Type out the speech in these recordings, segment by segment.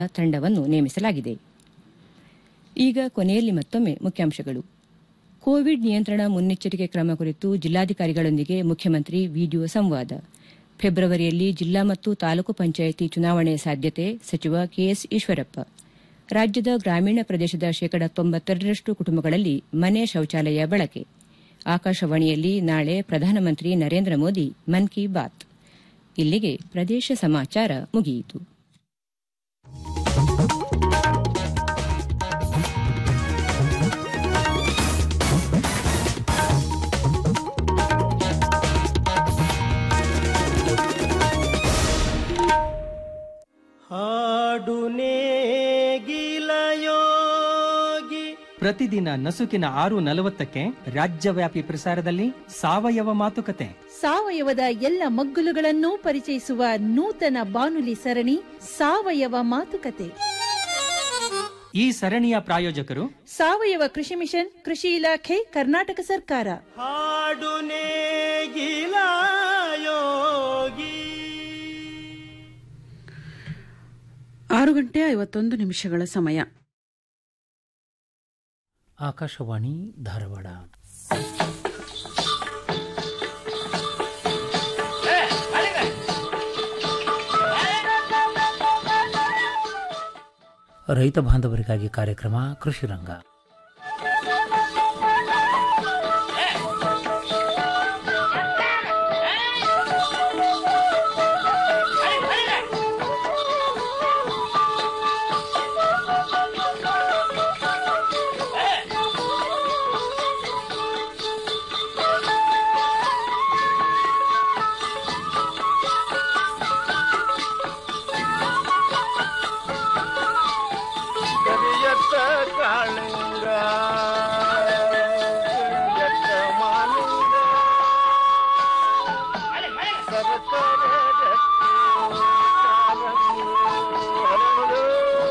ತಂಡವನ್ನು ನೇಮಿಸಲಾಗಿದೆ ಈಗ ಕೊನೆಯಲ್ಲಿ ಮತ್ತೊಮ್ಮೆ ಮುಖ್ಯಾಂಶಗಳು ಕೋವಿಡ್ ನಿಯಂತ್ರಣ ಮುನ್ನೆಚ್ಚರಿಕೆ ಕ್ರಮ ಕುರಿತು ಜಿಲ್ಲಾಧಿಕಾರಿಗಳೊಂದಿಗೆ ಮುಖ್ಯಮಂತ್ರಿ ವಿಡಿಯೋ ಸಂವಾದ ಫೆಬ್ರವರಿಯಲ್ಲಿ ಜಿಲ್ಲಾ ಮತ್ತು ತಾಲೂಕು ಪಂಚಾಯಿತಿ ಚುನಾವಣೆ ಸಾಧ್ಯತೆ ಸಚಿವ ಕೆಎಸ್ ಈಶ್ವರಪ್ಪ ರಾಜ್ಯದ ಗ್ರಾಮೀಣ ಪ್ರದೇಶದ ಶೇಕಡ ತೊಂಬತ್ತೆರಡರಷ್ಟು ಕುಟುಂಬಗಳಲ್ಲಿ ಮನೆ ಶೌಚಾಲಯ ಬಳಕೆ ಆಕಾಶವಾಣಿಯಲ್ಲಿ ನಾಳೆ ಪ್ರಧಾನಮಂತ್ರಿ ನರೇಂದ್ರ ಮೋದಿ ಮನ್ ಕಿ ಬಾತ್ ಇಲ್ಲಿಗೆ ಪ್ರದೇಶ ಸಮಾಚಾರ ಮುಗಿಯಿತು ಹಾಡು ನೇಗಿಲಯೋಗಿ ಪ್ರತಿದಿನ ನಸುಕಿನ ಆರು ನಲವತ್ತಕ್ಕೆ ರಾಜ್ಯವ್ಯಾಪಿ ಪ್ರಸಾರದಲ್ಲಿ ಸಾವಯವ ಮಾತುಕತೆ ಸಾವಯವದ ಎಲ್ಲ ಮಗ್ಗುಲುಗಳನ್ನು ಪರಿಚಯಿಸುವ ನೂತನ ಬಾನುಲಿ ಸರಣಿ ಸಾವಯವ ಮಾತುಕತೆ ಈ ಸರಣಿಯ ಪ್ರಾಯೋಜಕರು ಸಾವಯವ ಕೃಷಿ ಮಿಷನ್ ಕೃಷಿ ಇಲಾಖೆ ಕರ್ನಾಟಕ ಸರ್ಕಾರ ಹಾಡು ನೇಗಿಲಯೋಗಿ ಆರು ಗಂಟೆ ಐವತ್ತೊಂದು ನಿಮಿಷಗಳ ಸಮಯ ಆಕಾಶವಾಣಿ ಧಾರವಾಡ ರೈತ ಬಾಂಧವರಿಗಾಗಿ ಕಾರ್ಯಕ್ರಮ ಕೃಷಿ ರಂಗ ಕರಿಯತ್ತ ಕಾಳಿಂಗ ಕರಿಯತ್ತ ಮಾಲಿಂಗ ಸರಸರ ರತ್ನ ಕಾರಂಗಿ ಹರಳು.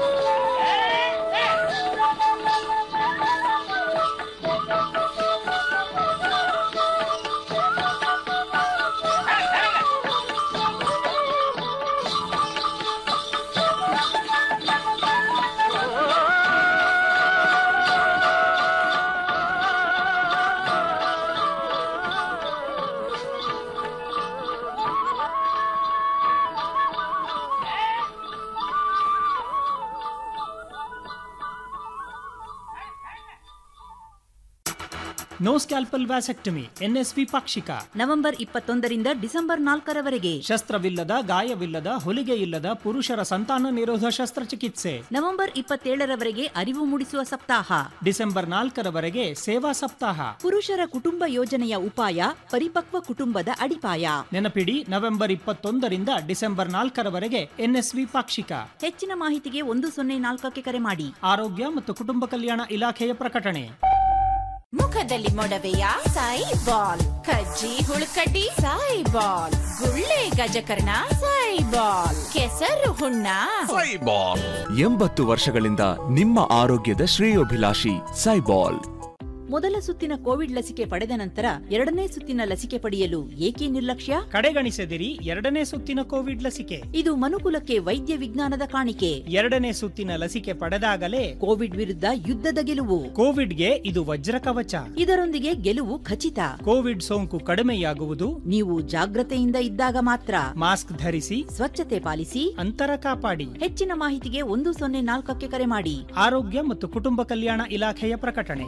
ನೋ ಸ್ಕ್ಯಾಲ್ಪಲ್ ವ್ಯಾಸೆಕ್ಟಮಿ ಎನ್ಎಸ್ವಿ ಪಾಕ್ಷಿಕ ನವೆಂಬರ್ ಇಪ್ಪತ್ತೊಂದರಿಂದ ಡಿಸೆಂಬರ್ ನಾಲ್ಕರವರೆಗೆ ಶಸ್ತ್ರವಿಲ್ಲದ ಗಾಯವಿಲ್ಲದ ಹೊಲಿಗೆ ಇಲ್ಲದ ಪುರುಷರ ಸಂತಾನ ನಿರೋಧ ಶಸ್ತ್ರಚಿಕಿತ್ಸೆ ನವೆಂಬರ್ ಇಪ್ಪತ್ತೇಳರವರೆಗೆ ಅರಿವು ಮೂಡಿಸುವ ಸಪ್ತಾಹ ಡಿಸೆಂಬರ್ ನಾಲ್ಕರವರೆಗೆ ಸೇವಾ ಸಪ್ತಾಹ ಪುರುಷರ ಕುಟುಂಬ ಯೋಜನೆಯ ಉಪಾಯ ಪರಿಪಕ್ವ ಕುಟುಂಬದ ಅಡಿಪಾಯ ನೆನಪಿಡಿ ನವೆಂಬರ್ ಇಪ್ಪತ್ತೊಂದರಿಂದ ಡಿಸೆಂಬರ್ ನಾಲ್ಕರವರೆಗೆ ಎನ್ಎಸ್ವಿ ಪಾಕ್ಷಿಕ ಹೆಚ್ಚಿನ ಮಾಹಿತಿಗೆ ಒಂದು ಸೊನ್ನೆ ನಾಲ್ಕಕ್ಕೆ ಕರೆ ಮಾಡಿ ಆರೋಗ್ಯ ಮತ್ತು ಕುಟುಂಬ ಕಲ್ಯಾಣ ಇಲಾಖೆಯ ಪ್ರಕಟಣೆ ಮುಖದಲ್ಲಿ ಮೊಡವೆಯ ಸಾಯಿ ಬಾಲ್ ಕಜ್ಜಿ ಹುಳುಕಡ್ಡಿ ಸಾಯಿ ಬಾಲ್ ಗುಳ್ಳೆ ಗಜಕರ್ಣ ಸಾಯಿ ಬಾಲ್ ಕೆಸರು ಹುಣ್ಣ ಸೈಬಾಲ್ ಎಂಬತ್ತು ವರ್ಷಗಳಿಂದ ನಿಮ್ಮ ಆರೋಗ್ಯದ ಶ್ರೇಯೋಭಿಲಾಷಿ ಸೈಬಾಲ್ ಮೊದಲ ಸುತ್ತಿನ ಕೋವಿಡ್ ಲಸಿಕೆ ಪಡೆದ ನಂತರ ಎರಡನೇ ಸುತ್ತಿನ ಲಸಿಕೆ ಪಡೆಯಲು ಏಕೆ ನಿರ್ಲಕ್ಷ್ಯ ಕಡೆಗಣಿಸದಿರಿ ಎರಡನೇ ಸುತ್ತಿನ ಕೋವಿಡ್ ಲಸಿಕೆ ಇದು ಮನುಕುಲಕ್ಕೆ ವೈದ್ಯ ವಿಜ್ಞಾನದ ಕಾಣಿಕೆ ಎರಡನೇ ಸುತ್ತಿನ ಲಸಿಕೆ ಪಡೆದಾಗಲೇ ಕೋವಿಡ್ ವಿರುದ್ಧ ಯುದ್ಧದ ಗೆಲುವು ಕೋವಿಡ್ಗೆ ಇದು ವಜ್ರ ಕವಚ ಇದರೊಂದಿಗೆ ಗೆಲುವು ಖಚಿತ ಕೋವಿಡ್ ಸೋಂಕು ಕಡಿಮೆಯಾಗುವುದು ನೀವು ಜಾಗ್ರತೆಯಿಂದ ಇದ್ದಾಗ ಮಾತ್ರ ಮಾಸ್ಕ್ ಧರಿಸಿ ಸ್ವಚ್ಛತೆ ಪಾಲಿಸಿ ಅಂತರ ಕಾಪಾಡಿ ಹೆಚ್ಚಿನ ಮಾಹಿತಿಗೆ ಒಂದು ಸೊನ್ನೆ ನಾಲ್ಕಕ್ಕೆ ಕರೆ ಮಾಡಿ ಆರೋಗ್ಯ ಮತ್ತು ಕುಟುಂಬ ಕಲ್ಯಾಣ ಇಲಾಖೆಯ ಪ್ರಕಟಣೆ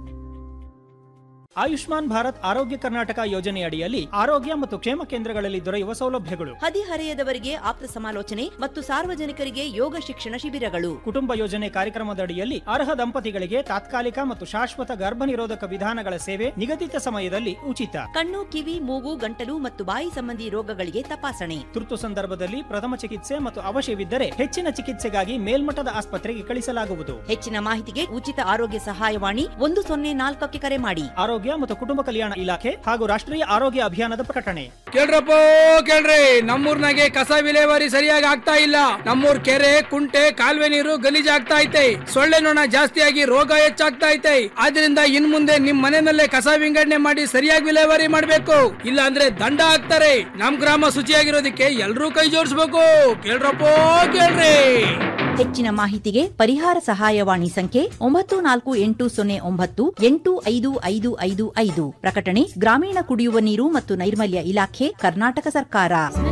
ಆಯುಷ್ಮಾನ್ ಭಾರತ್ ಆರೋಗ್ಯ ಕರ್ನಾಟಕ ಯೋಜನೆಯಡಿಯಲ್ಲಿ ಆರೋಗ್ಯ ಮತ್ತು ಕ್ಷೇಮ ಕೇಂದ್ರಗಳಲ್ಲಿ ದೊರೆಯುವ ಸೌಲಭ್ಯಗಳು ಹದಿಹರೆಯದವರಿಗೆ ಆಪ್ತ ಸಮಾಲೋಚನೆ ಮತ್ತು ಸಾರ್ವಜನಿಕರಿಗೆ ಯೋಗ ಶಿಕ್ಷಣ ಶಿಬಿರಗಳು ಕುಟುಂಬ ಯೋಜನೆ ಕಾರ್ಯಕ್ರಮದಡಿಯಲ್ಲಿ ಅರ್ಹ ದಂಪತಿಗಳಿಗೆ ತಾತ್ಕಾಲಿಕ ಮತ್ತು ಶಾಶ್ವತ ಗರ್ಭ ನಿರೋಧಕ ವಿಧಾನಗಳ ಸೇವೆ ನಿಗದಿತ ಸಮಯದಲ್ಲಿ ಉಚಿತ ಕಣ್ಣು ಕಿವಿ ಮೂಗು ಗಂಟಲು ಮತ್ತು ಬಾಯಿ ಸಂಬಂಧಿ ರೋಗಗಳಿಗೆ ತಪಾಸಣೆ ತುರ್ತು ಸಂದರ್ಭದಲ್ಲಿ ಪ್ರಥಮ ಚಿಕಿತ್ಸೆ ಮತ್ತು ಅವಶ್ಯವಿದ್ದರೆ ಹೆಚ್ಚಿನ ಚಿಕಿತ್ಸೆಗಾಗಿ ಮೇಲ್ಮಟ್ಟದ ಆಸ್ಪತ್ರೆಗೆ ಕಳಿಸಲಾಗುವುದು ಹೆಚ್ಚಿನ ಮಾಹಿತಿಗೆ ಉಚಿತ ಆರೋಗ್ಯ ಸಹಾಯವಾಣಿ ಒಂದು ಸೊನ್ನೆ ನಾಲ್ಕಕ್ಕೆ ಕರೆ ಮಾಡಿ ಆರೋಗ್ಯ ಆರೋಗ್ಯ ಮತ್ತು ಕುಟುಂಬ ಕಲ್ಯಾಣ ಇಲಾಖೆ ಹಾಗೂ ರಾಷ್ಟ್ರೀಯ ಆರೋಗ್ಯ ಅಭಿಯಾನದ ಪ್ರಕಟಣೆ ಕೇಳ್ರಪ್ಪ ಕೇಳ್ರಿ ನಮ್ಮೂರ್ನಾಗೆ ಕಸ ವಿಲೇವಾರಿ ಸರಿಯಾಗಿ ಆಗ್ತಾ ಇಲ್ಲ ನಮ್ಮೂರ್ ಕೆರೆ ಕುಂಟೆ ಕಾಲುವೆ ನೀರು ಗಲೀಜ್ ಆಗ್ತಾ ಐತೆ ಸೊಳ್ಳೆ ನೊಣ ಜಾಸ್ತಿಯಾಗಿ ರೋಗ ಹೆಚ್ಚಾಗ್ತಾ ಐತೆ ಆದ್ರಿಂದ ಇನ್ ಮುಂದೆ ನಿಮ್ ಮನೆಯಲ್ಲೇ ಕಸ ವಿಂಗಡಣೆ ಮಾಡಿ ಸರಿಯಾಗಿ ವಿಲೇವಾರಿ ಮಾಡ್ಬೇಕು ಇಲ್ಲ ಅಂದ್ರೆ ದಂಡ ಹಾಕ್ತಾರೆ ನಮ್ ಗ್ರಾಮ ಶುಚಿಯಾಗಿರೋದಕ್ಕೆ ಎಲ್ರೂ ಕೈ ಜೋಡಿಸ್ಬೇಕು ಕೇಳ್ರಪ್ಪ ಕೇಳ್ರಿ ಹೆಚ್ಚಿನ ಮಾಹಿತಿಗೆ ಪರಿಹಾರ ಸಹಾಯವಾಣಿ ಸಂಖ್ಯೆ ಒಂಬತ್ತು ನಾಲ್ಕು ಎಂಟು ಸೊನ್ನೆ ಒಂಬತ್ತು ಎಂಟು ಐದು ಐದು ಐದು ಐದು ಪ್ರಕಟಣೆ ಗ್ರಾಮೀಣ ಕುಡಿಯುವ ನೀರು ಮತ್ತು ನೈರ್ಮಲ್ಯ ಇಲಾಖೆ ಕರ್ನಾಟಕ ಸರ್ಕಾರ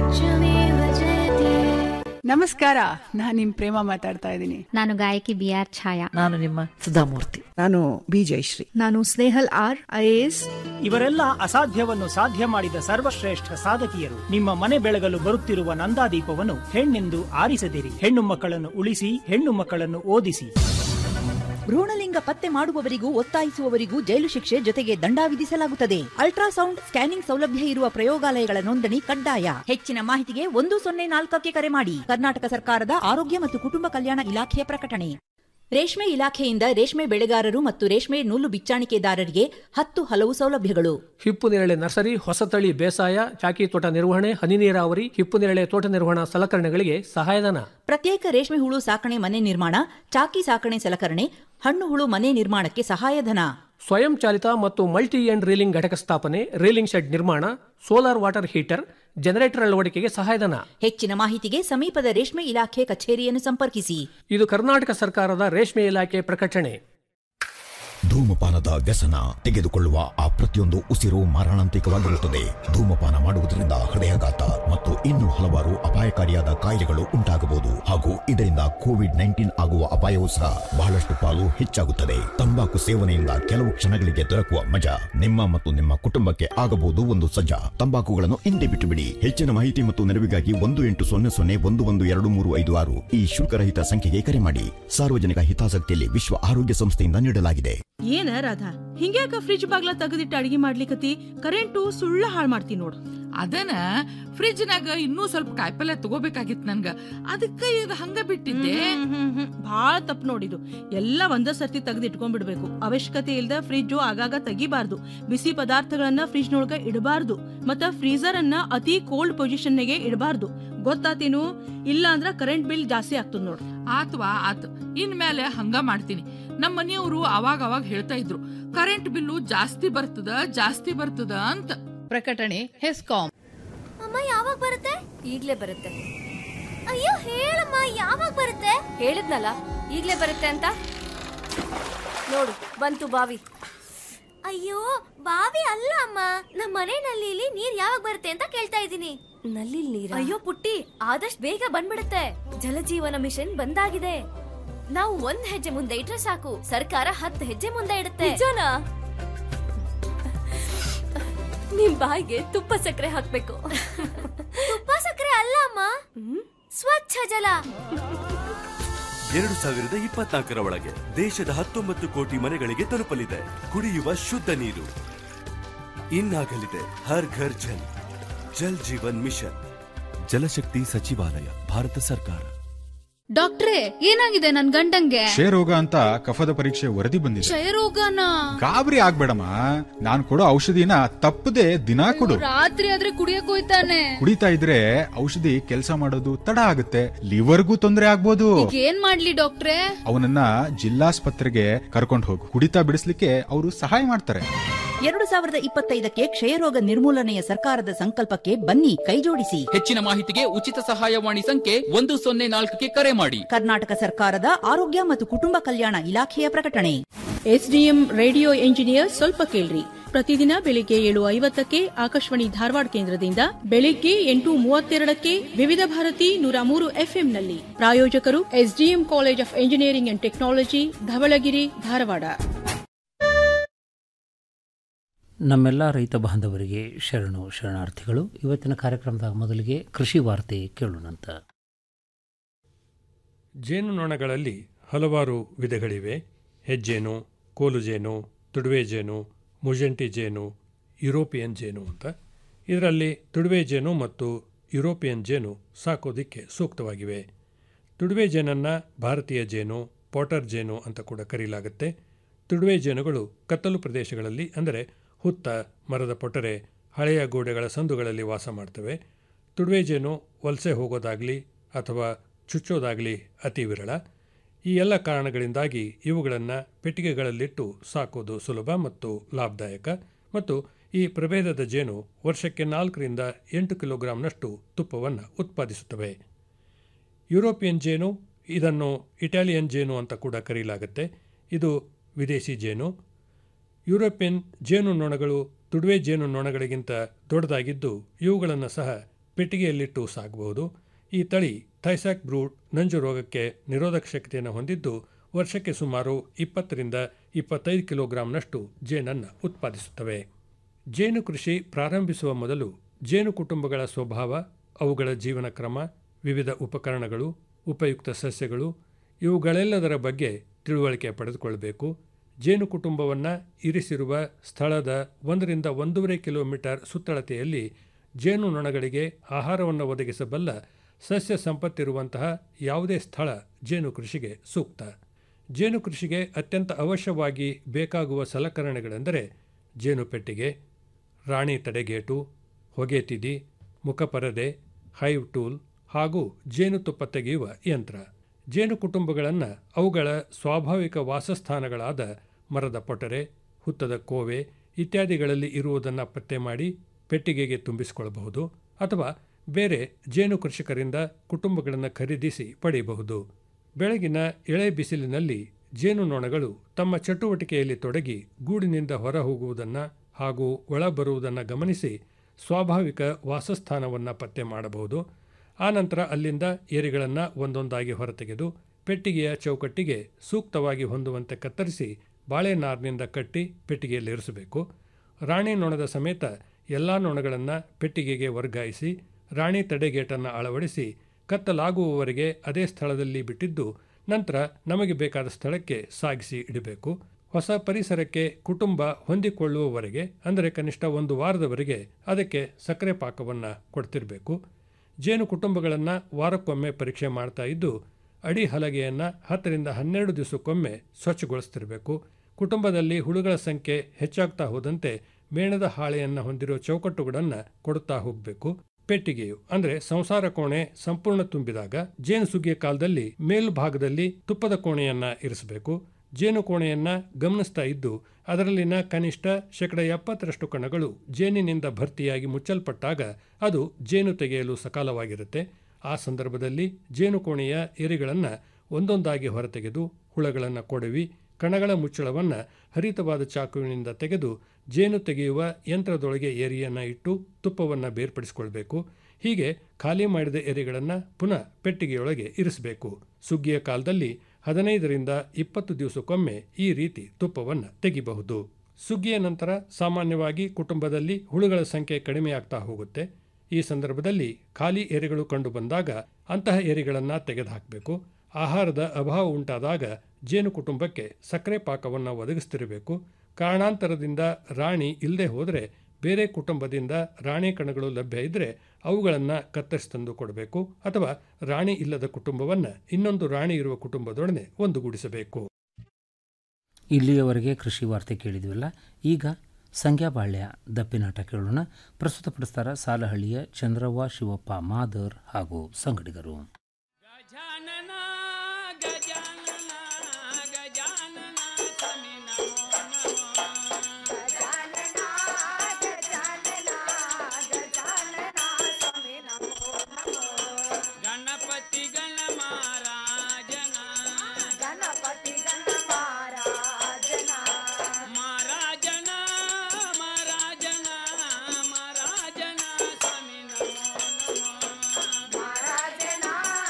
ನಮಸ್ಕಾರ ನಾನ್ ನಿಮ್ ಪ್ರೇಮ ಮಾತಾಡ್ತಾ ಇದ್ದೀನಿ ನಾನು ಗಾಯಕಿ ಬಿ ಆರ್ ಛಾಯಾ ನಾನು ನಿಮ್ಮ ಸುಧಾಮೂರ್ತಿ ನಾನು ಬಿ ಜಯಶ್ರೀ ನಾನು ಸ್ನೇಹಲ್ ಆರ್ ಐಎಎಸ್ ಇವರೆಲ್ಲ ಅಸಾಧ್ಯವನ್ನು ಸಾಧ್ಯ ಮಾಡಿದ ಸರ್ವಶ್ರೇಷ್ಠ ಸಾಧಕಿಯರು ನಿಮ್ಮ ಮನೆ ಬೆಳಗಲು ಬರುತ್ತಿರುವ ನಂದಾದೀಪವನ್ನು ಹೆಣ್ಣೆಂದು ಆರಿಸದಿರಿ ಹೆಣ್ಣು ಮಕ್ಕಳನ್ನು ಉಳಿಸಿ ಹೆಣ್ಣು ಮಕ್ಕಳನ್ನು ಓದಿಸಿ ಭ್ರೂಣಲಿಂಗ ಪತ್ತೆ ಮಾಡುವವರಿಗೂ ಒತ್ತಾಯಿಸುವವರಿಗೂ ಜೈಲು ಶಿಕ್ಷೆ ಜೊತೆಗೆ ದಂಡ ವಿಧಿಸಲಾಗುತ್ತದೆ ಅಲ್ಟ್ರಾಸೌಂಡ್ ಸ್ಕ್ಯಾನಿಂಗ್ ಸೌಲಭ್ಯ ಇರುವ ಪ್ರಯೋಗಾಲಯಗಳ ನೋಂದಣಿ ಕಡ್ಡಾಯ ಹೆಚ್ಚಿನ ಮಾಹಿತಿಗೆ ಒಂದು ಸೊನ್ನೆ ನಾಲ್ಕಕ್ಕೆ ಕರೆ ಮಾಡಿ ಕರ್ನಾಟಕ ಸರ್ಕಾರದ ಆರೋಗ್ಯ ಮತ್ತು ಕುಟುಂಬ ಕಲ್ಯಾಣ ಇಲಾಖೆಯ ಪ್ರಕಟಣೆ ರೇಷ್ಮೆ ಇಲಾಖೆಯಿಂದ ರೇಷ್ಮೆ ಬೆಳೆಗಾರರು ಮತ್ತು ರೇಷ್ಮೆ ನೂಲು ಬಿಚ್ಚಾಣಿಕೆದಾರರಿಗೆ ಹತ್ತು ಹಲವು ಸೌಲಭ್ಯಗಳು ಹಿಪ್ಪು ನೇರಳೆ ನರ್ಸರಿ ಹೊಸತಳಿ ಬೇಸಾಯ ಚಾಕಿ ತೋಟ ನಿರ್ವಹಣೆ ಹನಿ ನೀರಾವರಿ ಹಿಪ್ಪು ನೇರಳೆ ತೋಟ ನಿರ್ವಹಣಾ ಸಲಕರಣೆಗಳಿಗೆ ಸಹಾಯಧನ ಪ್ರತ್ಯೇಕ ರೇಷ್ಮೆ ಹುಳು ಸಾಕಣೆ ಮನೆ ನಿರ್ಮಾಣ ಚಾಕಿ ಸಾಕಣೆ ಸಲಕರಣೆ ಹಣ್ಣು ಹುಳು ಮನೆ ನಿರ್ಮಾಣಕ್ಕೆ ಸಹಾಯಧನ ಸ್ವಯಂ ಚಾಲಿತ ಮತ್ತು ಮಲ್ಟಿ ಎಂಡ್ ರೀಲಿಂಗ್ ಘಟಕ ಸ್ಥಾಪನೆ ರೀಲಿಂಗ್ ಶೆಡ್ ನಿರ್ಮಾಣ ಸೋಲಾರ್ ವಾಟರ್ ಹೀಟರ್ ಜನರೇಟರ್ ಅಳವಡಿಕೆಗೆ ಸಹಾಯಧನ ಹೆಚ್ಚಿನ ಮಾಹಿತಿಗೆ ಸಮೀಪದ ರೇಷ್ಮೆ ಇಲಾಖೆ ಕಚೇರಿಯನ್ನು ಸಂಪರ್ಕಿಸಿ ಇದು ಕರ್ನಾಟಕ ಸರ್ಕಾರದ ರೇಷ್ಮೆ ಇಲಾಖೆ ಪ್ರಕಟಣೆ ಧೂಮಪಾನದ ವ್ಯಸನ ತೆಗೆದುಕೊಳ್ಳುವ ಆ ಪ್ರತಿಯೊಂದು ಉಸಿರು ಮಾರಣಾಂತಿಕವಾಗಿರುತ್ತದೆ ಧೂಮಪಾನ ಮಾಡುವುದರಿಂದ ಹೃದಯಾಘಾತ ಮತ್ತು ಇನ್ನು ಹಲವಾರು ಅಪಾಯಕಾರಿಯಾದ ಕಾಯಿಲೆಗಳು ಉಂಟಾಗಬಹುದು ಹಾಗೂ ಇದರಿಂದ ಕೋವಿಡ್ ನೈನ್ಟೀನ್ ಆಗುವ ಅಪಾಯವೂ ಸಹ ಬಹಳಷ್ಟು ಪಾಲು ಹೆಚ್ಚಾಗುತ್ತದೆ ತಂಬಾಕು ಸೇವನೆಯಿಂದ ಕೆಲವು ಕ್ಷಣಗಳಿಗೆ ದೊರಕುವ ಮಜಾ ನಿಮ್ಮ ಮತ್ತು ನಿಮ್ಮ ಕುಟುಂಬಕ್ಕೆ ಆಗಬಹುದು ಒಂದು ಸಜ್ಜಾ ತಂಬಾಕುಗಳನ್ನು ಹಿಂದೆ ಬಿಟ್ಟು ಬಿಡಿ ಹೆಚ್ಚಿನ ಮಾಹಿತಿ ಮತ್ತು ನೆರವಿಗಾಗಿ ಒಂದು ಎಂಟು ಸೊನ್ನೆ ಸೊನ್ನೆ ಒಂದು ಒಂದು ಎರಡು ಮೂರು ಐದು ಆರು ಈ ಶುಲ್ಕರಹಿತ ಸಂಖ್ಯೆಗೆ ಕರೆ ಮಾಡಿ ಸಾರ್ವಜನಿಕ ಹಿತಾಸಕ್ತಿಯಲ್ಲಿ ವಿಶ್ವ ಆರೋಗ್ಯ ಸಂಸ್ಥೆಯಿಂದ ನೀಡಲಾಗಿದೆ ಏನ ರಾಧಾ ಹಿಂಗ್ಯಾಕ ಫ್ರಿಜ್ ಬಾಗ್ಲ ತೆಗೆದಿಟ್ಟು ಅಡಿಗೆ ಮಾಡ್ಲಿಕತಿ ಕರೆಂಟು ಸುಳ್ಳ ಹಾಳ್ ಮಾಡ್ತಿ ನೋಡು ಅದನ ಫ್ರಿಜ್ನಾಗ ಇನ್ನೂ ಸ್ವಲ್ಪ ಕಾಯಿಪಲ್ಯ ತಗೋಬೇಕಾಗಿತ್ ನನ್ಗ ಅದಕ್ಕ ಇದು ಹಂಗ ಬಿಟ್ಟಿದ್ದೆ ಭಾಳ ತಪ್ಪು ನೋಡಿದು ಎಲ್ಲ ಒಂದ ಸರ್ತಿ ತೆಗೆದು ಇಟ್ಕೊಂಡ್ಬಿಡ್ಬೇಕು ಅವಶ್ಯಕತೆ ಇಲ್ದ ಫ್ರಿಜ್ ಆಗಾಗ ತೆಗಿಬಾರ್ದು ಬಿಸಿ ಪದಾರ್ಥಗಳನ್ನ ಫ್ರಿಜ್ ನೊಳಗ ಇಡಬಾರ್ದು ಮತ್ತ ಫ್ರೀಜರ್ ಅನ್ನ ಅತಿ ಕೋಲ್ಡ್ ಪೊಸಿಷನ್ ನಾಗೆ ಇಡಬಾರ್ದು ಗೊತ್ತಾತೇನು ಇಲ್ಲ ಅಂದ್ರ ಕರೆಂಟ್ ಬಿಲ್ ಜಾಸ್ತಿ ಆಗ್ತದ ನೋಡು ಆತ್ವಾ ಆತ್ ಇನ್ಮೇಲೆ ಹಂಗ ಮಾಡ್ತೀನಿ ನಮ್ಮ ಮನೆಯವರು ಅವಾಗ ಅವಾಗ ಹೇಳ್ತಾ ಇದ್ರು ಕರೆಂಟ್ ಬಿಲ್ಲು ಜಾಸ್ತಿ ಬರ್ತದ ಜಾಸ್ತಿ ಬರ್ತದ ಅಂತ ಪ್ರಕಟಣೆ ಹೆಸ್ಕಾಂ ಅಮ್ಮ ಯಾವಾಗ ಬರುತ್ತೆ ಈಗ್ಲೇ ಬರುತ್ತೆ ಅಯ್ಯೋ ಹೇಳಮ್ಮ ಯಾವಾಗ ಬರುತ್ತೆ ಹೇಳಿದ್ನಲ್ಲ ಈಗ್ಲೇ ಬರುತ್ತೆ ಅಂತ ನೋಡು ಬಂತು ಬಾವಿ ಅಯ್ಯೋ ಬಾವಿ ಅಲ್ಲ ಅಮ್ಮ ನಮ್ಮ ಮನೆ ನಲ್ಲಿಲಿ ನೀರ್ ಯಾವಾಗ ಬರುತ್ತೆ ಅಂತ ಕೇಳ್ತಾ ಇದ್ದೀನಿ ನಲ್ಲಿ ನೀರ್ ಅಯ್ಯೋ ಪುಟ್ಟಿ ಆದಷ್ಟು ಬೇಗ ಬಂದ್ಬಿಡುತ್ತೆ ಜಲಜೀವನ ಮಿಷನ್ ಬಂದಾಗಿದೆ ನಾವು ಒಂದ್ ಹೆಜ್ಜೆ ಮುಂದೆ ಇಟ್ರೆ ಸಾಕು ಸರ್ಕಾರ ಹತ್ತು ಹೆಜ್ಜೆ ಮುಂದೆ ಇಡುತ್ತೆ ನಿಜನಾ ನಿಮ್ ಬಾಯಿಗೆ ತುಪ್ಪ ಸಕ್ಕರೆ ಹಾಕ್ಬೇಕು ತುಪ್ಪ ಸಕ್ಕರೆ ಅಲ್ಲ ಅಮ್ಮ ಸ್ವಚ್ಛ ಜಲ ಎರಡು ಸಾವಿರದ ಇಪ್ಪತ್ನಾಲ್ಕರ ಒಳಗೆ ದೇಶದ ಹತ್ತೊಂಬತ್ತು ಕೋಟಿ ಮನೆಗಳಿಗೆ ತಲುಪಲಿದೆ ಕುಡಿಯುವ ಶುದ್ಧ ನೀರು ಇನ್ನಾಗಲಿದೆ ಹರ್ ಘರ್ ಜಲ್ ಜಲ್ ಜೀವನ್ ಮಿಷನ್ ಜಲಶಕ್ತಿ ಸಚಿವಾಲಯ ಭಾರತ ಸರ್ಕಾರ ಡಾಕ್ಟ್ರೇ ಏನಾಗಿದೆ ನನ್ ಗಂಡಂಗೆ ಕ್ಷಯರೋಗ ಅಂತ ಕಫದ ಪರೀಕ್ಷೆ ವರದಿ ಬಂದಿದೆ ಕ್ಷಯರೋಗನ ಗಾಬರಿ ಆಗ್ಬೇಡಮ್ಮ ನಾನ್ ಕೊಡೋ ಔಷಧಿನ ತಪ್ಪದೆ ದಿನಾ ಕೊಡು ರಾತ್ರಿ ಆದ್ರೆ ಕುಡಿಯಕ್ ಹೋಯ್ತಾನೆ ಕುಡಿತಾ ಇದ್ರೆ ಔಷಧಿ ಕೆಲಸ ಮಾಡೋದು ತಡ ಆಗುತ್ತೆ ಲಿವರ್ಗೂ ತೊಂದರೆ ಆಗ್ಬೋದು ಈಗ ಏನ್ ಮಾಡ್ಲಿ ಡಾಕ್ಟ್ರೇ ಅವನನ್ನ ಜಿಲ್ಲಾಸ್ಪತ್ರೆಗೆ ಕರ್ಕೊಂಡು ಹೋಗು ಕುಡಿತಾ ಬಿಡಿಸ್ಲಿಕ್ಕೆ ಅವರು ಸಹಾಯ ಮಾಡ್ತಾರೆ ಎರಡು ಸಾವಿರದ ಇಪ್ಪತ್ತೈದಕ್ಕೆ ಕ್ಷಯರೋಗ ನಿರ್ಮೂಲನೆಯ ಸರ್ಕಾರದ ಸಂಕಲ್ಪಕ್ಕೆ ಬನ್ನಿ ಕೈಜೋಡಿಸಿ ಹೆಚ್ಚಿನ ಮಾಹಿತಿಗೆ ಉಚಿತ ಸಹಾಯವಾಣಿ ಸಂಖ್ಯೆ ಒಂದು ಸೊನ್ನೆ ನಾಲ್ಕಕ್ಕೆ ಕರೆ ಮಾಡಿ ಕರ್ನಾಟಕ ಸರ್ಕಾರದ ಆರೋಗ್ಯ ಮತ್ತು ಕುಟುಂಬ ಕಲ್ಯಾಣ ಇಲಾಖೆಯ ಪ್ರಕಟಣೆ ಎಸ್ಡಿಎಂ ರೇಡಿಯೋ ಇಂಜಿನಿಯರ್ ಸ್ವಲ್ಪ ಕೇಳ್ರಿ ಪ್ರತಿದಿನ ಬೆಳಿಗ್ಗೆ ಏಳು ಐವತ್ತಕ್ಕೆ ಆಕಾಶವಾಣಿ ಧಾರವಾಡ ಕೇಂದ್ರದಿಂದ ಬೆಳಿಗ್ಗೆ ಎಂಟು ಮೂವತ್ತೆರಡಕ್ಕೆ ವಿವಿಧ ಭಾರತಿ ನೂರ ಮೂರು ಎಫ್ಎಂನಲ್ಲಿ ಪ್ರಾಯೋಜಕರು SDM college of engineering and technology Dhavalagiri Dharwad ನಮ್ಮೆಲ್ಲ ರೈತ ಬಾಂಧವರಿಗೆ ಶರಣು ಶರಣಾರ್ಥಿಗಳು ಇವತ್ತಿನ ಕಾರ್ಯಕ್ರಮದ ಮೊದಲಿಗೆ ಕೃಷಿ ವಾರ್ತೆ ಕೇಳೋಣಂತ ಜೇನುನೊಣಗಳಲ್ಲಿ ಹಲವಾರು ವಿಧಗಳಿವೆ ಹೆಜ್ಜೇನು ಕೋಲುಜೇನು ತುಡುವೆ ಜೇನು ಮುಜೆಂಟಿ ಜೇನು ಯುರೋಪಿಯನ್ ಜೇನು ಅಂತ ಇದರಲ್ಲಿ ತುಡುವೆ ಜೇನು ಮತ್ತು ಯುರೋಪಿಯನ್ ಜೇನು ಸಾಕೋದಿಕ್ಕೆ ಸೂಕ್ತವಾಗಿವೆ ತುಡುವೆ ಜೇನನ್ನು ಭಾರತೀಯ ಜೇನು ಪಾಟರ್ ಜೇನು ಅಂತ ಕೂಡ ಕರೆಯಲಾಗುತ್ತೆ ತುಡುವೆ ಜೇನುಗಳು ಕತ್ತಲು ಪ್ರದೇಶಗಳಲ್ಲಿ ಅಂದರೆ ಹುತ್ತ ಮರದ ಪೊಟರೆ ಹಳೆಯ ಗೋಡೆಗಳ ಸಂದುಗಳಲ್ಲಿ ವಾಸ ಮಾಡ್ತವೆ ತುಡುವೆ ಜೇನು ವಲಸೆ ಹೋಗೋದಾಗಲಿ ಅಥವಾ ಚುಚ್ಚೋದಾಗಲಿ ಅತಿ ವಿರಳ ಈ ಎಲ್ಲ ಕಾರಣಗಳಿಂದಾಗಿ ಇವುಗಳನ್ನು ಪೆಟ್ಟಿಗೆಗಳಲ್ಲಿಟ್ಟು ಸಾಕೋದು ಸುಲಭ ಮತ್ತು ಲಾಭದಾಯಕ ಮತ್ತು ಈ ಪ್ರಭೇದದ ಜೇನು ವರ್ಷಕ್ಕೆ ನಾಲ್ಕರಿಂದ ಎಂಟು ಕಿಲೋಗ್ರಾಂನಷ್ಟು ತುಪ್ಪವನ್ನು ಉತ್ಪಾದಿಸುತ್ತವೆ ಯುರೋಪಿಯನ್ ಜೇನು ಇದನ್ನು ಇಟಾಲಿಯನ್ ಜೇನು ಅಂತ ಕೂಡ ಕರೆಯಲಾಗುತ್ತೆ ಇದು ವಿದೇಶಿ ಜೇನು ಯುರೋಪಿಯನ್ ಜೇನು ನೊಣಗಳು ತುಡುವೆ ಜೇನು ನೊಣಗಳಿಗಿಂತ ದೊಡ್ಡದಾಗಿದ್ದು ಇವುಗಳನ್ನು ಸಹ ಪೆಟ್ಟಿಗೆಯಲ್ಲಿಟ್ಟು ಸಾಕಬಹುದು ಈ ತಳಿ ಥೈಸಾಕ್ ಬ್ರೂಡ್ ನಂಜು ರೋಗಕ್ಕೆ ನಿರೋಧಕ ಶಕ್ತಿಯನ್ನು ಹೊಂದಿದ್ದು ವರ್ಷಕ್ಕೆ ಸುಮಾರು ಇಪ್ಪತ್ತರಿಂದ ಇಪ್ಪತ್ತೈದು ಕಿಲೋಗ್ರಾಂನಷ್ಟು ಜೇನನ್ನು ಉತ್ಪಾದಿಸುತ್ತವೆ ಜೇನು ಕೃಷಿ ಪ್ರಾರಂಭಿಸುವ ಮೊದಲು ಜೇನು ಕುಟುಂಬಗಳ ಸ್ವಭಾವ ಅವುಗಳ ಜೀವನ ಕ್ರಮ ವಿವಿಧ ಉಪಕರಣಗಳು ಉಪಯುಕ್ತ ಸಸ್ಯಗಳು ಇವುಗಳೆಲ್ಲದರ ಬಗ್ಗೆ ತಿಳುವಳಿಕೆ ಪಡೆದುಕೊಳ್ಳಬೇಕು ಜೇನು ಕುಟುಂಬವನ್ನು ಇರಿಸಿರುವ ಸ್ಥಳದ ಒಂದರಿಂದ ಒಂದೂವರೆ ಕಿಲೋಮೀಟರ್ ಸುತ್ತಳತೆಯಲ್ಲಿ ಜೇನು ನೊಣಗಳಿಗೆ ಆಹಾರವನ್ನು ಒದಗಿಸಬಲ್ಲ ಸಸ್ಯ ಸಂಪತ್ತಿರುವಂತಹ ಯಾವುದೇ ಸ್ಥಳ ಜೇನು ಕೃಷಿಗೆ ಸೂಕ್ತ ಜೇನು ಕೃಷಿಗೆ ಅತ್ಯಂತ ಅವಶ್ಯವಾಗಿ ಬೇಕಾಗುವ ಸಲಕರಣೆಗಳೆಂದರೆ ಜೇನು ಪೆಟ್ಟಿಗೆ ರಾಣಿ ತಡೆಗೇಟು ಹೊಗೆ ತಿದಿ ಮುಖಪರದೆ ಹೈವ್ ಟೂಲ್ ಹಾಗೂ ಜೇನುತುಪ್ಪ ತೆಗೆಯುವ ಯಂತ್ರ ಜೇನು ಕುಟುಂಬಗಳನ್ನು ಅವುಗಳ ಸ್ವಾಭಾವಿಕ ವಾಸಸ್ಥಾನಗಳಾದ ಮರದ ಪೊಟರೆ ಹುತ್ತದ ಕೋವೆ ಇತ್ಯಾದಿಗಳಲ್ಲಿ ಇರುವುದನ್ನು ಪತ್ತೆ ಮಾಡಿ ಪೆಟ್ಟಿಗೆಗೆ ತುಂಬಿಸಿಕೊಳ್ಳಬಹುದು ಅಥವಾ ಬೇರೆ ಜೇನು ಕೃಷಿಕರಿಂದ ಕುಟುಂಬಗಳನ್ನು ಖರೀದಿಸಿ ಪಡೆಯಬಹುದು ಬೆಳಗಿನ ಎಳೆ ಬಿಸಿಲಿನಲ್ಲಿ ಜೇನು ನೊಣಗಳು ತಮ್ಮ ಚಟುವಟಿಕೆಯಲ್ಲಿ ತೊಡಗಿ ಗೂಡಿನಿಂದ ಹೊರ ಹೋಗುವುದನ್ನು ಹಾಗೂ ಒಳ ಬರುವುದನ್ನು ಗಮನಿಸಿ ಸ್ವಾಭಾವಿಕ ವಾಸಸ್ಥಾನವನ್ನು ಪತ್ತೆ ಮಾಡಬಹುದು ಆನಂತರ ಅಲ್ಲಿಂದ ಏರಿಗಳನ್ನು ಒಂದೊಂದಾಗಿ ಹೊರತೆಗೆದು ಪೆಟ್ಟಿಗೆಯ ಚೌಕಟ್ಟಿಗೆ ಸೂಕ್ತವಾಗಿ ಹೊಂದುವಂತೆ ಕತ್ತರಿಸಿ ಬಾಳೆನಾರಿನಿಂದ ಕಟ್ಟಿ ಪೆಟ್ಟಿಗೆಯಲ್ಲಿ ಇರಿಸಬೇಕು ರಾಣಿ ನೊಣದ ಸಮೇತ ಎಲ್ಲ ನೊಣಗಳನ್ನು ಪೆಟ್ಟಿಗೆಗೆ ವರ್ಗಾಯಿಸಿ ರಾಣಿ ತಡೆಗೇಟನ್ನು ಅಳವಡಿಸಿ ಕತ್ತಲಾಗುವವರೆಗೆ ಅದೇ ಸ್ಥಳದಲ್ಲಿ ಬಿಟ್ಟಿದ್ದು ನಂತರ ನಮಗೆ ಬೇಕಾದ ಸ್ಥಳಕ್ಕೆ ಸಾಗಿಸಿ ಇಡಬೇಕು ಹೊಸ ಪರಿಸರಕ್ಕೆ ಕುಟುಂಬ ಹೊಂದಿಕೊಳ್ಳುವವರೆಗೆ ಅಂದರೆ ಕನಿಷ್ಠ ಒಂದು ವಾರದವರೆಗೆ ಅದಕ್ಕೆ ಸಕ್ಕರೆ ಪಾಕವನ್ನು ಕೊಡ್ತಿರಬೇಕು ಜೇನು ಕುಟುಂಬಗಳನ್ನು ವಾರಕ್ಕೊಮ್ಮೆ ಪರೀಕ್ಷೆ ಮಾಡ್ತಾ ಇದ್ದು ಅಡಿ ಹಲಗೆಯನ್ನು ಹತ್ತರಿಂದ ಹನ್ನೆರಡು ದಿವಸಕ್ಕೊಮ್ಮೆ ಸ್ವಚ್ಛಗೊಳಿಸ್ತಿರಬೇಕು ಕುಟುಂಬದಲ್ಲಿ ಹುಳುಗಳ ಸಂಖ್ಯೆ ಹೆಚ್ಚಾಗ್ತಾ ಹೋದಂತೆ ಮೇಣದ ಹಾಳೆಯನ್ನು ಹೊಂದಿರೋ ಚೌಕಟ್ಟುಗಳನ್ನು ಕೊಡುತ್ತಾ ಹೋಗಬೇಕು ಪೆಟ್ಟಿಗೆಯು ಅಂದರೆ ಸಂಸಾರ ಕೋಣೆ ಸಂಪೂರ್ಣ ತುಂಬಿದಾಗ ಜೇನು ಸುಗ್ಗಿಯ ಕಾಲದಲ್ಲಿ ಮೇಲ್ಭಾಗದಲ್ಲಿ ತುಪ್ಪದ ಕೋಣೆಯನ್ನ ಇರಿಸಬೇಕು ಜೇನು ಕೋಣೆಯನ್ನ ಗಮನಿಸ್ತಾ ಇದ್ದು ಅದರಲ್ಲಿನ ಕನಿಷ್ಠ ಶೇಕಡ ಎಪ್ಪತ್ತರಷ್ಟು ಕಣಗಳು ಜೇನಿನಿಂದ ಭರ್ತಿಯಾಗಿ ಮುಚ್ಚಲ್ಪಟ್ಟಾಗ ಅದು ಜೇನು ತೆಗೆಯಲು ಸಕಾಲವಾಗಿರುತ್ತೆ ಆ ಸಂದರ್ಭದಲ್ಲಿ ಜೇನು ಕೋಣೆಯ ಎರಿಗಳನ್ನು ಒಂದೊಂದಾಗಿ ಹೊರತೆಗೆದು ಹುಳಗಳನ್ನು ಕೊಡವಿ ಕಣಗಳ ಮುಚ್ಚಳವನ್ನು ಹರಿತವಾದ ಚಾಕುವಿನಿಂದ ತೆಗೆದು ಜೇನು ತೆಗೆಯುವ ಯಂತ್ರದೊಳಗೆ ಏರಿಯನ್ನು ಇಟ್ಟು ತುಪ್ಪವನ್ನು ಬೇರ್ಪಡಿಸಿಕೊಳ್ಬೇಕು ಹೀಗೆ ಖಾಲಿ ಮಾಡಿದ ಎರೆಗಳನ್ನು ಪುನಃ ಪೆಟ್ಟಿಗೆಯೊಳಗೆ ಇರಿಸಬೇಕು ಸುಗ್ಗಿಯ ಕಾಲದಲ್ಲಿ ಹದಿನೈದರಿಂದ ಇಪ್ಪತ್ತು ದಿವಸಕ್ಕೊಮ್ಮೆ ಈ ರೀತಿ ತುಪ್ಪವನ್ನು ತೆಗಿಬಹುದು ಸುಗ್ಗಿಯ ನಂತರ ಸಾಮಾನ್ಯವಾಗಿ ಕುಟುಂಬದಲ್ಲಿ ಹುಳುಗಳ ಸಂಖ್ಯೆ ಕಡಿಮೆಯಾಗ್ತಾ ಹೋಗುತ್ತೆ ಈ ಸಂದರ್ಭದಲ್ಲಿ ಖಾಲಿ ಎರೆಗಳು ಕಂಡು ಬಂದಾಗ ಅಂತಹ ಎರೆಗಳನ್ನು ತೆಗೆದುಹಾಕಬೇಕು ಆಹಾರದ ಅಭಾವ ಉಂಟಾದಾಗ ಜೇನು ಕುಟುಂಬಕ್ಕೆ ಸಕ್ಕರೆ ಪಾಕವನ್ನು ಒದಗಿಸ್ತಿರಬೇಕು ಕಾರಣಾಂತರದಿಂದ ರಾಣಿ ಇಲ್ಲದೆ ಹೋದರೆ ಬೇರೆ ಕುಟುಂಬದಿಂದ ರಾಣಿ ಕಣಗಳು ಲಭ್ಯ ಇದ್ದರೆ ಅವುಗಳನ್ನು ಕತ್ತರಿಸಿ ತಂದು ಕೊಡಬೇಕು ಅಥವಾ ರಾಣಿ ಇಲ್ಲದ ಕುಟುಂಬವನ್ನು ಇನ್ನೊಂದು ರಾಣಿ ಇರುವ ಕುಟುಂಬದೊಡನೆ ಒಂದುಗೂಡಿಸಬೇಕು ಇಲ್ಲಿಯವರೆಗೆ ಕೃಷಿ ವಾರ್ತೆ ಕೇಳಿದ್ವಲ್ಲ ಈಗ ಸಂಖ್ಯಾಬಾಳ್ಯ ದಪ್ಪಿನಾಟ ಕೇಳೋಣ ಪ್ರಸ್ತುತಪಡಿಸ್ತಾರ ಸಾಲಹಳ್ಳಿಯ ಚಂದ್ರವ್ವ ಶಿವಪ್ಪ ಮಾದರ್ ಹಾಗೂ ಸಂಗಡಿಗರು ಗಣಪತಿ ಗಣ ಮಹಾರಾಜನ ಗಣಪತಿ ಗಣ ಮಹಾರಾಜನ ಮಹಾರಾಜನ ಮಹಾರಾಜನ ಮಹಾರಾಜನ ಸ್ವಾಮಿ ನಮೋ ನಮೋ ಮಹಾರಾಜನ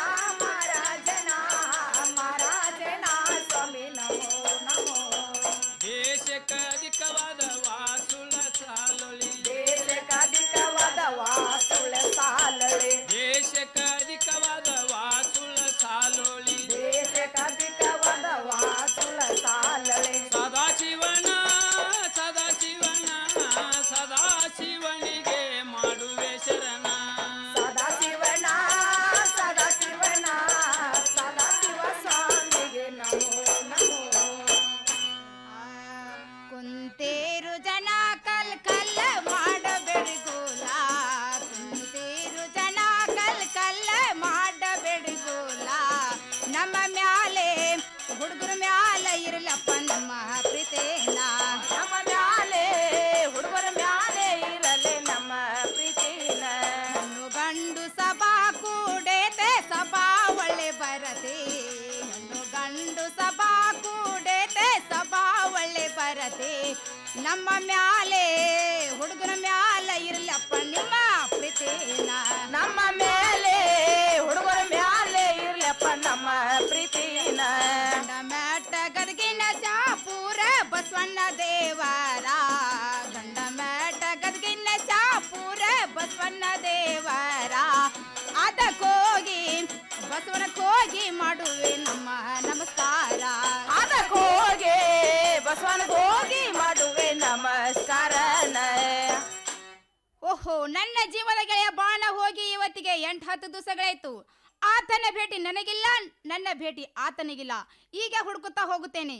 ಹುಡುಗರ ಮ್ಯಾಲ ಇರಲಪ್ಪ ನಮ್ಮ ಪ್ರೀತಿನ ನಮ್ಮ ಮ್ಯಾಲೆ ಹುಡುಗರ ಮ್ಯಾಲೆ ಇರಲಿ ನಮ್ಮ ಪ್ರೀತಿನ ಹೆಣ್ಣು ಗಂಡು ಸಭಾ ಕೂಡೇತೆ ಸಭಾ ಒಳ್ಳೆ ಬರತೆ ಹೆಣ್ಣು ಗಂಡು ಸಭಾ ಕೂಡೇತೆ ಸಭಾ ಒಳ್ಳೆ ಬರತೆ ನಮ್ಮ ಮ್ಯಾಲೆ ಹುಡುಗರ ಮ್ಯಾಲ ಇರಲಪ್ಪ ನಿಮ್ಮ ಪ್ರೀತಿನ ನಮ್ಮ ಮೇಲೆ ಹುಡುಗರ ಮ್ಯಾಲೆ ಇರ್ಲಪ್ಪ ನಮ್ಮ ಪ್ರೀತಿನ ಮ್ಯಾಟ ಗದಗಿನ ಶಾಪೂರ ಬಸವಣ್ಣ ದೇವರ ಗಂಡ ಮ್ಯಾಟ ಗದಗಿನ ಶಾಪೂರ ಬಸವಣ್ಣ ದೇವರ ಅದಕ್ಕೋಗಿ ಬಸವನಕ್ಕೋಗಿ ಮಾಡುವೆ ನಮ್ಮ ನಮಸ್ಕಾರ ಅದಕ್ಕೋಗಿ ಬಸವನಿಗೆ ಹೋಗಿ ಮಾಡುವೆ ನಮಸ್ಕಾರನ ಓಹೋ ನನ್ನ ಜೀವದ ಗೆಳೆಯ ಬಾಣ ಹೋಗಿ ಇವತ್ತಿಗೆ ಎಂಟು ಹತ್ತು ದಿವಸಗಳಾಯ್ತು ಆತನ ಭೇಟಿ ನನಗಿಲ್ಲ ನನ್ನ ಭೇಟಿ ಆತನಿಗಿಲ್ಲ ಈಗ ಹುಡುಕುತ್ತಾ ಹೋಗುತ್ತೇನೆ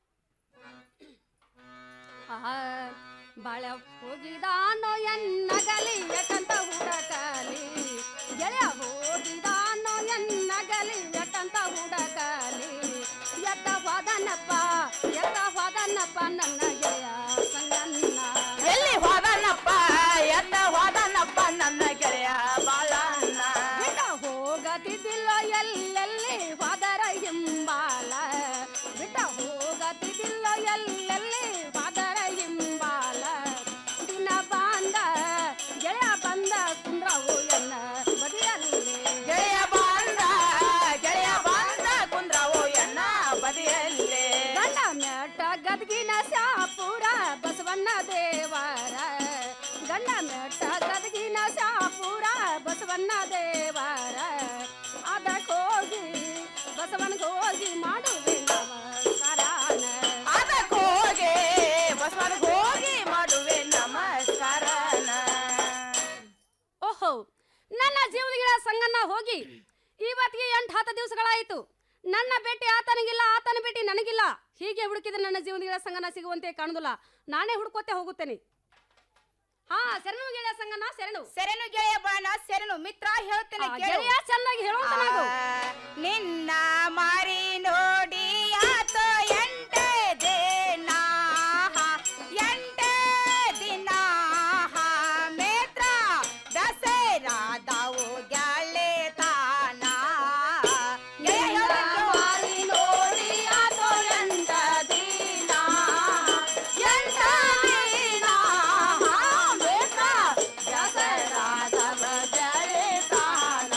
ಬಾಳ ಹೋಗಿದಾನೋ ಎನ್ನಗಲಿ ಯಾಕಂತ ಹುಡಕಲಿ ಗೆಳೆಯ ಹೋಗಿದಾನೋ ಎನ್ನಗಲಿ ಯಾಕಂತ ಹುಡಕಲಿ ಎತ್ತ ಹೋದನಪ್ಪ ಎತ್ತ ಹೋದನಪ್ಪ ನನ್ನ ಗೆಳೆಯ ಸಂಗನ್ನ ಎಲ್ಲಿ ಹೋದನಪ್ಪ ಎತ್ತ ಹೋದನಪ್ಪ ನನ್ನ ಗೆಳೆಯ ಬಾಳಣ್ಣ ಬಿಟ್ಟ ಹೋಗತಿದ್ದಿಲ್ಲ ಎಲ್ಲೆಲ್ಲಿ ಹೋದರ ಹಿಂಬಾಲ ಬಿಟ್ಟ ಹೋಗತಿದ್ದಿಲ್ಲ ಎಲ್ಲೆಲ್ಲಿ ಹೋದರ ಹಿಂಬಾಲ ದಿನ ಬಂದ ಗೆಳೆಯ ಬಂದ ಕುಂದ್ರವು ಎನ್ನ ಬದಿಯಲ್ಲಿ ಗೆಳೆಯ ಬಂದ ಗೆಳೆಯ ಬಂದ ಕುಂದ್ರವು ಎನ್ನ ಬದಿಯಲ್ಲಿ ಗಂಡ ಮೇಟ ಗದಗಿನ ಶಾಪುರ ಬಸವಣ್ಣ ದೇವರ ಗಂಡ ಮೇಟ ಗದಗಿನ ಶಾಪುರ ಬಸವಣ್ಣ ದೇವರ ಅದಕ್ಕೋಗಿ ಬಸವನಿಗೆ ಹೋಗಿ ಮಾಡುವೆ ನಮಸ್ಕಾರನ ಅದಕ್ಕೋಗಿ ಬಸವನಿಗೆ ಹೋಗಿ ಮಾಡುವೆ ನಮಸ್ಕಾರನ ಓಹೋ ನನ್ನ ಜೀವನಗಳ ಸಂಗನ್ನ ಹೋಗಿ ಇವತ್ತಿಗೆ ಎಂಟು ಹತ್ತು ದಿವಸಗಳಾಯಿತು ನನ್ನ ಭೇಟಿ ಆತನಿಗಿಲ್ಲ ಆತನ ಭೇಟಿ ನನಗಿಲ್ಲ ಹೀಗೆ ಹುಡುಕಿದ್ರೆ ನನ್ನ ಜೀವನಗಳ ಸಂಗನ ಸಿಗುವಂತೆ ಕಾಣುದಿಲ್ಲ ನಾನೇ ಹುಡುಕೋತೆ ಹೋಗುತ್ತೇನೆ ಹಾ ಶರಣು ಗೆಳೆಯ ಸಂಗನ ಶರಣು ಸೆರೆನು ಗೆಳೆಯ ಬಾಣ ಸೆರೆನು ಮಿತ್ರ ಹೇಳ್ತೇನೆ ಆ, ಕೇಳು. ಗೆಳೆಯ ಚೆನ್ನಾಗಿ ಹೇಳುವಂತ ನಾವು. ಆ, ನಿನ್ನ ಮಾರಿ ನೋಡಿ ಆತ ಎಂಟೇ ದಿನ ಎಂಟೇ ದಿನ ಮೇತ್ರ ದಸರಾದವು ಗೆಳೆತಾನ ಗೆಳೆಯ ಮಾರಿ ನೋಡಿ ಆತೋ ಎಂಟ ದಿನ ಎಂಟ ದಿನ ಬೇಕ ದಸರಾದವ ಗೆಳೆತಾನ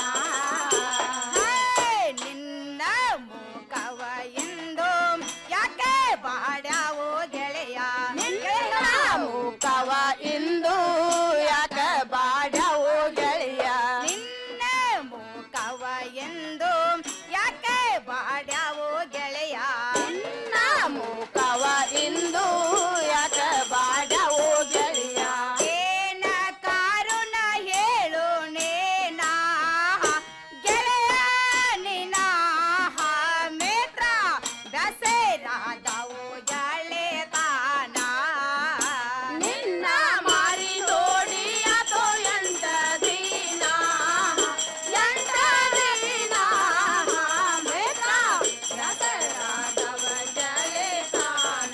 ನಿನ್ನ ಮುಖವ ಎಂದು ಯಾಕೆ ಬಾಡ್ಯಾವೋ ಗೆಳೆಯ ನಿನ್ನ ಮುಖವ ಇಂದು ಯಾಕ ಬಾಡ್ಯಾವೋ ಗೆಳೆಯ ನಿನ್ನ ಮುಖವ ಎಂದು ಯಾಕೆ ಬಾಡ್ಯಾವೋ ಗೆಳೆಯ ನಿನ್ನ ಮುಖವ ಇಂದು ಯಾಕ ಬಾಡ್ಯಾವೋ ಗೆಳೆಯ ಏನ ಕಾರುಣ ಹೇಳು ನೇನಾ ಗೆಳೆಯ ನಿನ ಮೇತ್ರ ದಸರಾದವು ಗೆಳೆತಾನ ನಿನ್ನ ಮಾರಿ ನೋಡಿ ಆತೋ ಎಂಟ ದಿನ ಎಂಟ ದಿನ ಬೇಕ ದಸರಾದವ ಗೆಳೆತಾನ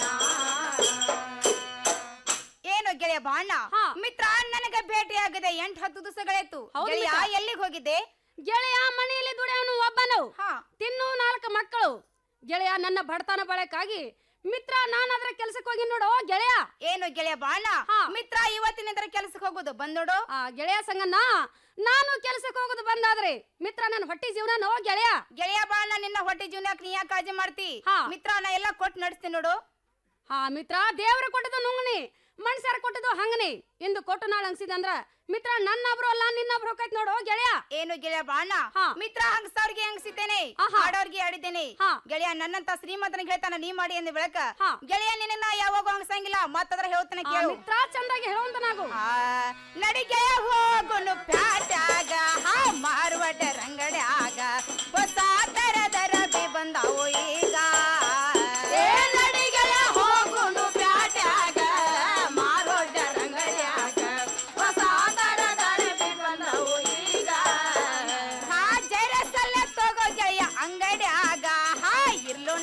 ಏನು ಗೆಳೆಯ ಬಾಣ ಮಿತ್ರ ನನಗೆ ಭೇಟಿಯಾಗಿದೆ ಎಂಟು ಹತ್ತು ದಿವಸಗಳಾಯ್ತು ಹೌದು ಗೆಳೆಯ ಮಿತ್ರ. ಎಲ್ಲಿಗೆ ಹೋಗಿದ್ದೆ ಗೆಳೆಯ ಮನೆಯಲ್ಲಿ ದುಡಿಯವನು ಒಬ್ಬನು ತಿನ್ನು ನಾಲ್ಕು ಮಕ್ಕಳು ಗೆಳೆಯ ನನ್ನ ಬಡತನ ಬಳಕಾಗಿ ಮಿತ್ರ ನಾನಾದ್ರ ಕೆಲ್ಸಕ್ಕೆ ಹೋಗಿ ನೋಡು ಗೆಳೆಯ ಏನು ಗೆಳೆಯ ಬಾಣ ಮಿತ್ರ ಇವತ್ತಿನಿಂದ ಕೆಲ್ಸಕ್ಕೆ ಹೋಗೋದು ಬಂದೋಡು ಆ ಗೆಳೆಯ ಸಂಗನ್ನ ನಾನು ಕೆಲ್ಸಕ್ಕೆ ಹೋಗೋದು ಬಂದಾದ್ರೆ ಮಿತ್ರ ನನ್ನ ಹೊಟ್ಟಿ ಜೀವನ ನೋ ಗೆಳೆಯ ಗೆಳೆಯ ಬಾಣ ನಿನ್ನ ಹೊಟ್ಟೆ ಜೀವನಕ್ಕೆ ನೀ ಯಾಕೆ ಕಾಳಜಿ ಮಾಡ್ತಿ ಮಿತ್ರ ನಾ ಎಲ್ಲ ಕೊಟ್ಟು ನಡೆಸ್ತೀನಿ ನೋಡು ಹಾ ಮಿತ್ರ ದೇವ್ರ ಕೊಟ್ಟದು ನುಂಗನಿ ಮನುಷ್ಯರ ಕೊಟ್ಟದು ಹಂಗನಿ ಇಂದು ಕೊಟ್ಟು ನಾಳೆ ಹಂಗಸಿದ ಅಂದ್ರ ಮಿತ್ರ ನನ್ನೊಬ್ರು ಅಲ್ಲ ನಿನ್ನೊಬ್ರು ಹೋಗೈತ್ ನೋಡು ಗೆಳೆಯ ಏನು ಗೆಳೆಯ ಬಾಣ ಮಿತ್ರ ಹಂಗಸವ್ರಿಗೆ ಹಂಗಸಿದ್ದೇನೆ ಆಡೋರ್ಗೆ ಆಡಿದ್ದೇನೆ ಗೆಳೆಯ ನನ್ನಂತ ಶ್ರೀಮಂತನಿಗೆ ಹೇಳ್ತಾನ ನೀ ಮಾಡಿ ಅಂದ ಬೆಳಕ ಗೆಳೆಯ ನಿನ್ನ ನಾ ಯಾವಾಗ ಹಂಗಸಂಗಿಲ್ಲ ಮತ್ತದ್ರ ಹೇಳ್ತಾನೆ ಆ, ಕೇಳು ಮಿತ್ರ ಚಂದಾಗಿ ಹೇಳುವಂತ ನಾವು ನಡಿಗೆ ಹೋಗುನು ಪ್ಯಾಟ್ಯಾಗ ಹಾ ಮಾರುವಟ ರಂಗಡ್ಯಾಗ ಹೊಸ ತರದ ರಬಿ ಬಂದಾವು ಈಗ ಏ ನಡಿಗೆಯ ಹೋಗುನು ಪ್ಯಾಟ್ಯಾಗ ಮಾರೋಡ್ಡ ರಂಗಡ್ಯಾಗ ಹೊಸ ತರದ ಅರಬಿ ಬಂದವು ಈಗ ಹಾ ಜರಸಲ್ಲ ತಗೋ ಗೆಳೆಯ ಅಂಗಡ್ಯಾಗ ಹಾ ಇರ್ಲು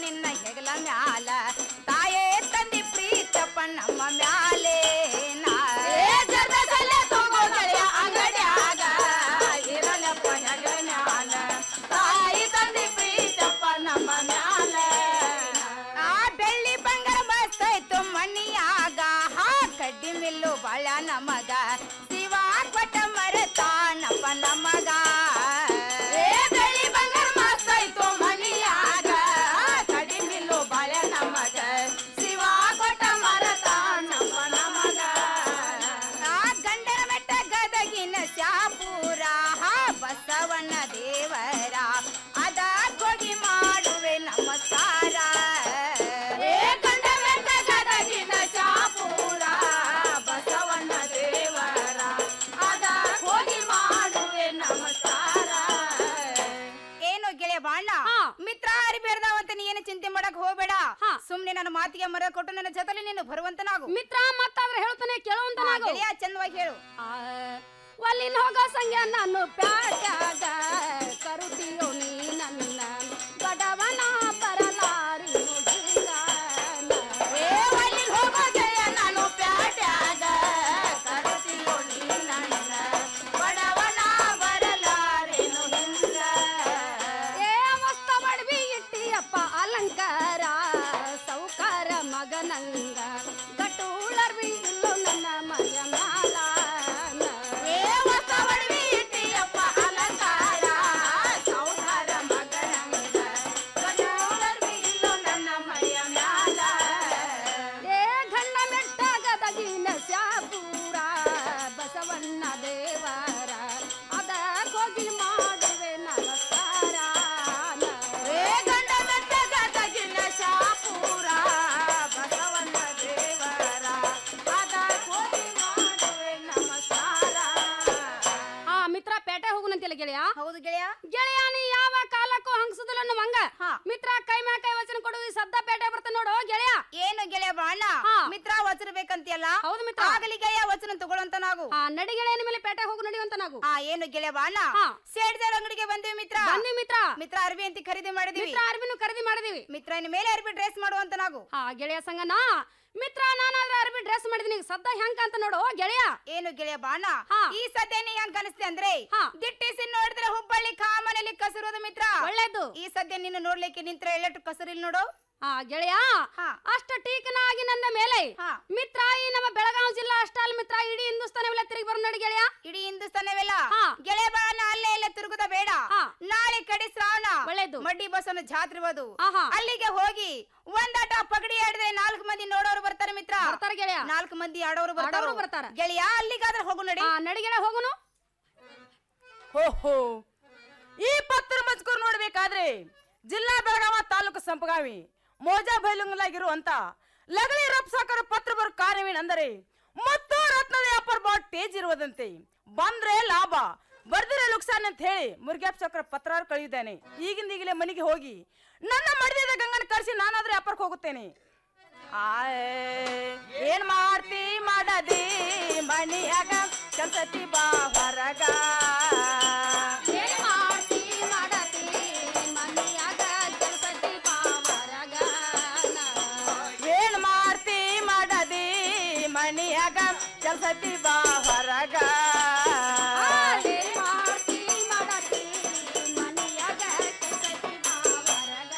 ಮ್ಯಾಲ ತಾಯೇ ತಂದಿ ಪ್ರೀತಪ್ಪ ನಮ್ಮ ಮ್ಯಾಲೆ ನಾ ಜರ್ದಸಲೆ ತಗೋ ಗೆಳೆಯ ಅಂಗಡ್ಯಾಗ ಇರಲಪ್ಪ ಹೆಗಲ ಮ್ಯಾಲ ತಾಯಿ ತಂದಿ ಪ್ರೀತಪ್ಪ ನಮ್ಮ ಮ್ಯಾಲ ಆ ಬೆಳ್ಳಿ ಬಂಗಾರ ಮಸ್ತಾಯ್ತು ಮಣ್ಣಿಯಾಗ ಹಾ ಕಡ್ಡಿ ಮಿಲ್ಲು ಬಾಳ ನಮಗ ಶಿವ ಕೊಟ್ಟ ಮರತಾನಪ್ಪ ನಮಗ ಏ ಬೆಳ್ಳಿ ಬಂಗಾರ ಮಸ್ತಾಯ್ತು ಮಣ್ಣಿಯಾಗ ಕಡ್ಡಿ ಮಿಲ್ಲು ಬಾಳ ನಮಗ ಶಿವ ಕೊಟ್ಟ ಮರತಾನಪ್ಪ ನಮಗ ಆ ಗಂಡನ ಮೆಟ್ಟ ಗದಗಿನ ಶಾಪುರ ಹಾ ಬಸವನ ದೇವರ ಅದ ಹೋಗಿ ಮಾಡುವೆ ನಮಸ್ಕಾರ ಏ ಗಂಡ ಮೆಟ್ಟ ಗದಗಿನ ಶಾಪುರ ಬಸವನ ದೇವರ ಅದ ಹೋಗಿ ಮಾಡುವೆ ನಮಸ್ಕಾರ ಏನು ಗೆಳೆಯ ಬಾಣ ಮಿತ್ರ ಹರಿಬೇರ್ದಾವಂತ ನೀ ಏನು ಚಿಂತೆ ಮಾಡಕ್ ಹೋಗ್ಬೇಡ ಸುಮ್ನೆ ನನ್ನ ಮಾತಿಗೆ ಮರ ಕೊಟ್ಟು ನನ್ನ ಜೊತೆಲಿ ನೀನು ಬರುವಂತನಾಗು ಮಿತ್ರ ಮತ್ತಾದ್ರೆ ಹೇಳ್ತಾನೆ ಕೇಳುವಂತನಾಗು ಗೆಳೆಯ ಚಂದವಾಗಿ ಹೇಳು ಒಲ್ಲಿನ ಹೋಗೋ ಸಂಗ್ಯ ನಾನು ಪ್ಯಾಟ್ಯಾಗ ಕರುತಿಯೋ ನೀ ನನ್ನ ಬಡವನ ಬರಲಾರಿ ಏ ಒಲ್ಲಿನ್ ಹೋಗೋ ಗೆಳೆಯ ನಾನು ಪ್ಯಾಟ್ಯಾಗ ಕರುತಿಯೋ ನೀ ನನ್ನ ಬಡವನ ಬರಲಾರೆನು ಹಿಂದ ಏ ಮಸ್ತ ಬಡವಿ ಇಟ್ಟಿಯಪ್ಪ ಅಲಂಕಾರ ಸೌಕಾರ ಮಗನಂಗ ಗಟ್ಟುಳರ್ವಿ ಇಲ್ಲೋ ನನ್ನ ಮಯ ಮ್ಯಾಲ ಏ ಹೊಸ ಬಡವಿ ಇಟ್ಟಿಯಪ್ಪ ಅಲಂಕಾರ ಸೌಕಾರ ಮಗನಂಗ ಗಟ್ಟುಳರ್ವಿ ಇಲ್ಲೋ ನನ್ನ ಮಯ ಮ್ಯಾಲ ಏ ಗಂಡ ಮೆಟ್ಟಾಗದಗಿನ ಶಾಪೂರ ಬಸವಣ್ಣ ದೇವರ ಅದ ಹೋಗಿ ಮಾಡುವೆ ನಮಸ್ಕಾರ ಏ ಗಂಡ ಮೆಟ್ಟಗದಗಿನ ಶಾಪುರ ಬಸವಣ್ಣ ದೇವರ ಅದ ಕೋಟಿ ಮಾಡುವೆ ನಮಸ್ಕಾರ ಆ ಮಿತ್ರ ಪೇಟೆ ಹೋಗುನಂತಿಲ್ಲ ಗೆಳೆಯ ಹೌದು ಗೆಳೆಯ ಗೆಳೆಯ ನೀ ಯಾವ ಕಾಲಕ್ಕೂ ಹಂಗಸುದಿಲ್ಲ ನಮ್ಮ ಹಂಗ ಮಿತ್ರ ಕೈ ಮ್ಯಾ ಕೈ ವಚನ ಕೊಡು ಈ ಸದ್ದ ಪೇಟೆ ಬರ್ತದೆ ನೋಡು ಗೆಳೆಯ ಏನು ಗೆಳೆಯ ಬಾಣ ಮಿತ್ರ ವಚನ ಬೇಕಂತಿಯಲ್ಲ ಹೌದು ಮಿತ್ರ ಆಗಲಿ ಗೆಳೆಯ ವಚನ ತಗೊಳ್ಳಂತ ನಾವು ಆ ನಡಿ ಗೆಳೆಯನ ಮೇಲೆ ಪೇಟೆ ಹೋಗು ನಡೆಯುವಂತ ನಾವು ಆ ಏನು ಗೆಳೆಯ ಬಾಣ ಸೇಡ್ದಾರ ಅಂಗಡಿಗೆ ಬಂದಿವಿ ಮಿತ್ರ ಬಂದ್ವಿ ಮಿತ್ರ ಮಿತ್ರ ಅರ್ಬಿ ಅಂತ ಖರೀದಿ ಮಾಡಿದಿವಿ ಮಿತ್ರ ಅರ್ಬಿನು ಖರೀದಿ ಮಾಡಿದೀವಿ ಮಿತ್ರ ಇನ್ ಮೇಲೆ ಅರ್ಬಿ ಡ್ರೆಸ್ ಮಾಡುವಂತ ನಾವು ಆ ಗೆಳೆಯ ಸಂಗನ ಮಿತ್ರ ನಾನಾದ್ರೆ ಅರ್ಬಿ ಡ್ರೆಸ್ ಮಾಡಿದೀನಿ ಸದ್ದ ಹೆಂಗ ಅಂತ ನೋಡು ಗೆಳೆಯ ಏನು ಗೆಳೆಯ ಬಾಣ ಈ ಸದ್ಯನೇ ಹೆಂಗ್ ಕಾಣಿಸ್ತೆ ಅಂದ್ರೆ ದಿಟ್ಟಿಸಿ ನೋಡಿದ್ರೆ ಹುಬ್ಬಳ್ಳಿ ಕಾಮನಲ್ಲಿ ಕಸರೋದು ಮಿತ್ರ ಒಳ್ಳೇದು ಈ ಸದ್ಯ ನಿನ್ನ ನೋಡ್ಲಿಕ್ಕೆ ನಿಂತ್ರ ಎಲ್ಲಟ್ಟು ಕಸರಿಲ್ ನೋಡು ಆ ಗೆಳೆಯ ಅಷ್ಟ ಟೀಕನಾಗಿ ನನ್ನ ಮೇಲೆ ಮಿತ್ರ ಈ ನಮ್ಮ ಬೆಳಗಾವಿ ಜಿಲ್ಲಾ ಅಷ್ಟಲ್ ಮಿತ್ರ ಇಡೀ ಹಿಂದೂಸ್ತಾನವೆಲ್ಲ ತಿರುಗಿ ಬರೋ ನೋಡಿ ಗೆಳೆಯ ಇಡೀ ಹಿಂದೂಸ್ತಾನವೆಲ್ಲ ಗೆಳೆಯ ಬಾಣ ಅಲ್ಲೇ ಎಲ್ಲ ತಿರುಗುದ ಬೇಡ ನಾಳೆ ಕಡೆ ಶ್ರಾವಣ ಒಳ್ಳೇದು ಮಡ್ಡಿ ಬಸವನ ಜಾತ್ರೆ ಇರೋದು ಅಲ್ಲಿಗೆ ಹೋಗಿ ಒಂದಾಟ ಪಗಡಿ ಆಡಿದ್ರೆ ನಾಲ್ಕು ಮಂದಿ ನೋಡೋರು ಬರ್ತಾರೆ ಮಿತ್ರ ಬರ್ತಾರೆ ಗೆಳೆಯ ನಾಲ್ಕು ಮಂದಿ ಆಡೋರು ಬರ್ತಾರೆ ಆಡೋರು ಬರ್ತಾರ. ಗೆಳೆಯ ಅಲ್ಲಿಗಾದ್ರೆ ಹೋಗು ನಡಿ ನಡಿ ಗೆಳೆಯ ಹೋಗುನು ಓಹೋ ಈ ಪತ್ರ ಮಜ್ಕೂರ್ ನೋಡ್ಬೇಕಾದ್ರೆ ಜಿಲ್ಲಾ ಬೆಳಗಾವ ತಾಲೂಕು ಸಂಪಗಾವಿ ಮೋಜಾ ಬೈಲುಂಗಲಾಗಿರುವಂತ ಲಗಳಿ ರಪ್ಸಾಕರ ಪತ್ರ ಬರೋ ಕಾರ್ಯವೇನೆಂದರೆ ಮತ್ತು ರತ್ನದ ವ್ಯಾಪಾರ ಬಾಳ ಟೇಜ್ ಇರುವುದಂತೆ ಬಂದ್ರೆ ಲಾಭ ಬರ್ದಿರೆ ಲುಕ್ಸಾನ್ ಅಂತ ಹೇಳಿ ಮುರುಗ್ಯಾಪ್ ಚಕ್ರ ಪತ್ರ ಕಳೆಯುತ್ತೇನೆ ಈಗಿಂದ ಈಗಲೇ ಮನೆಗೆ ಹೋಗಿ ನನ್ನ ಮಡಿದ ಗಂಗನ ಕರೆಸಿ ನಾನಾದ್ರೂ ವ್ಯಾಪಾರಕ್ಕೆ ಹೋಗುತ್ತೇನೆ ಆಯ್, ಏನ್ ಮಾಡ್ತಿ ಮಾಡದಿ ಮಣಿಯಾಗ ಕೆಲ್ಸತಿ ಬಾ ಹೊರಗ ಏನ್ ಮಾಡ್ತಿ ಮಾಡತಿ ಮನೆಯಾಗ ಕೆಲ್ಸತಿ ಬಾ ಹೊರಗ. ಏನ್ ಮಾಡ್ತಿ ಮಾಡದಿ ಮಣಿಯಾಗ ಕೆಲ್ಸತಿ ಬಾ ಹೊರಗ ಏನ್ ಮಾಡ್ತಿ ಮಾಡತಿ ಮನೆಯಾಗ ಕೆಲ್ಸತಿ ಬಾ ಹೊರಗ.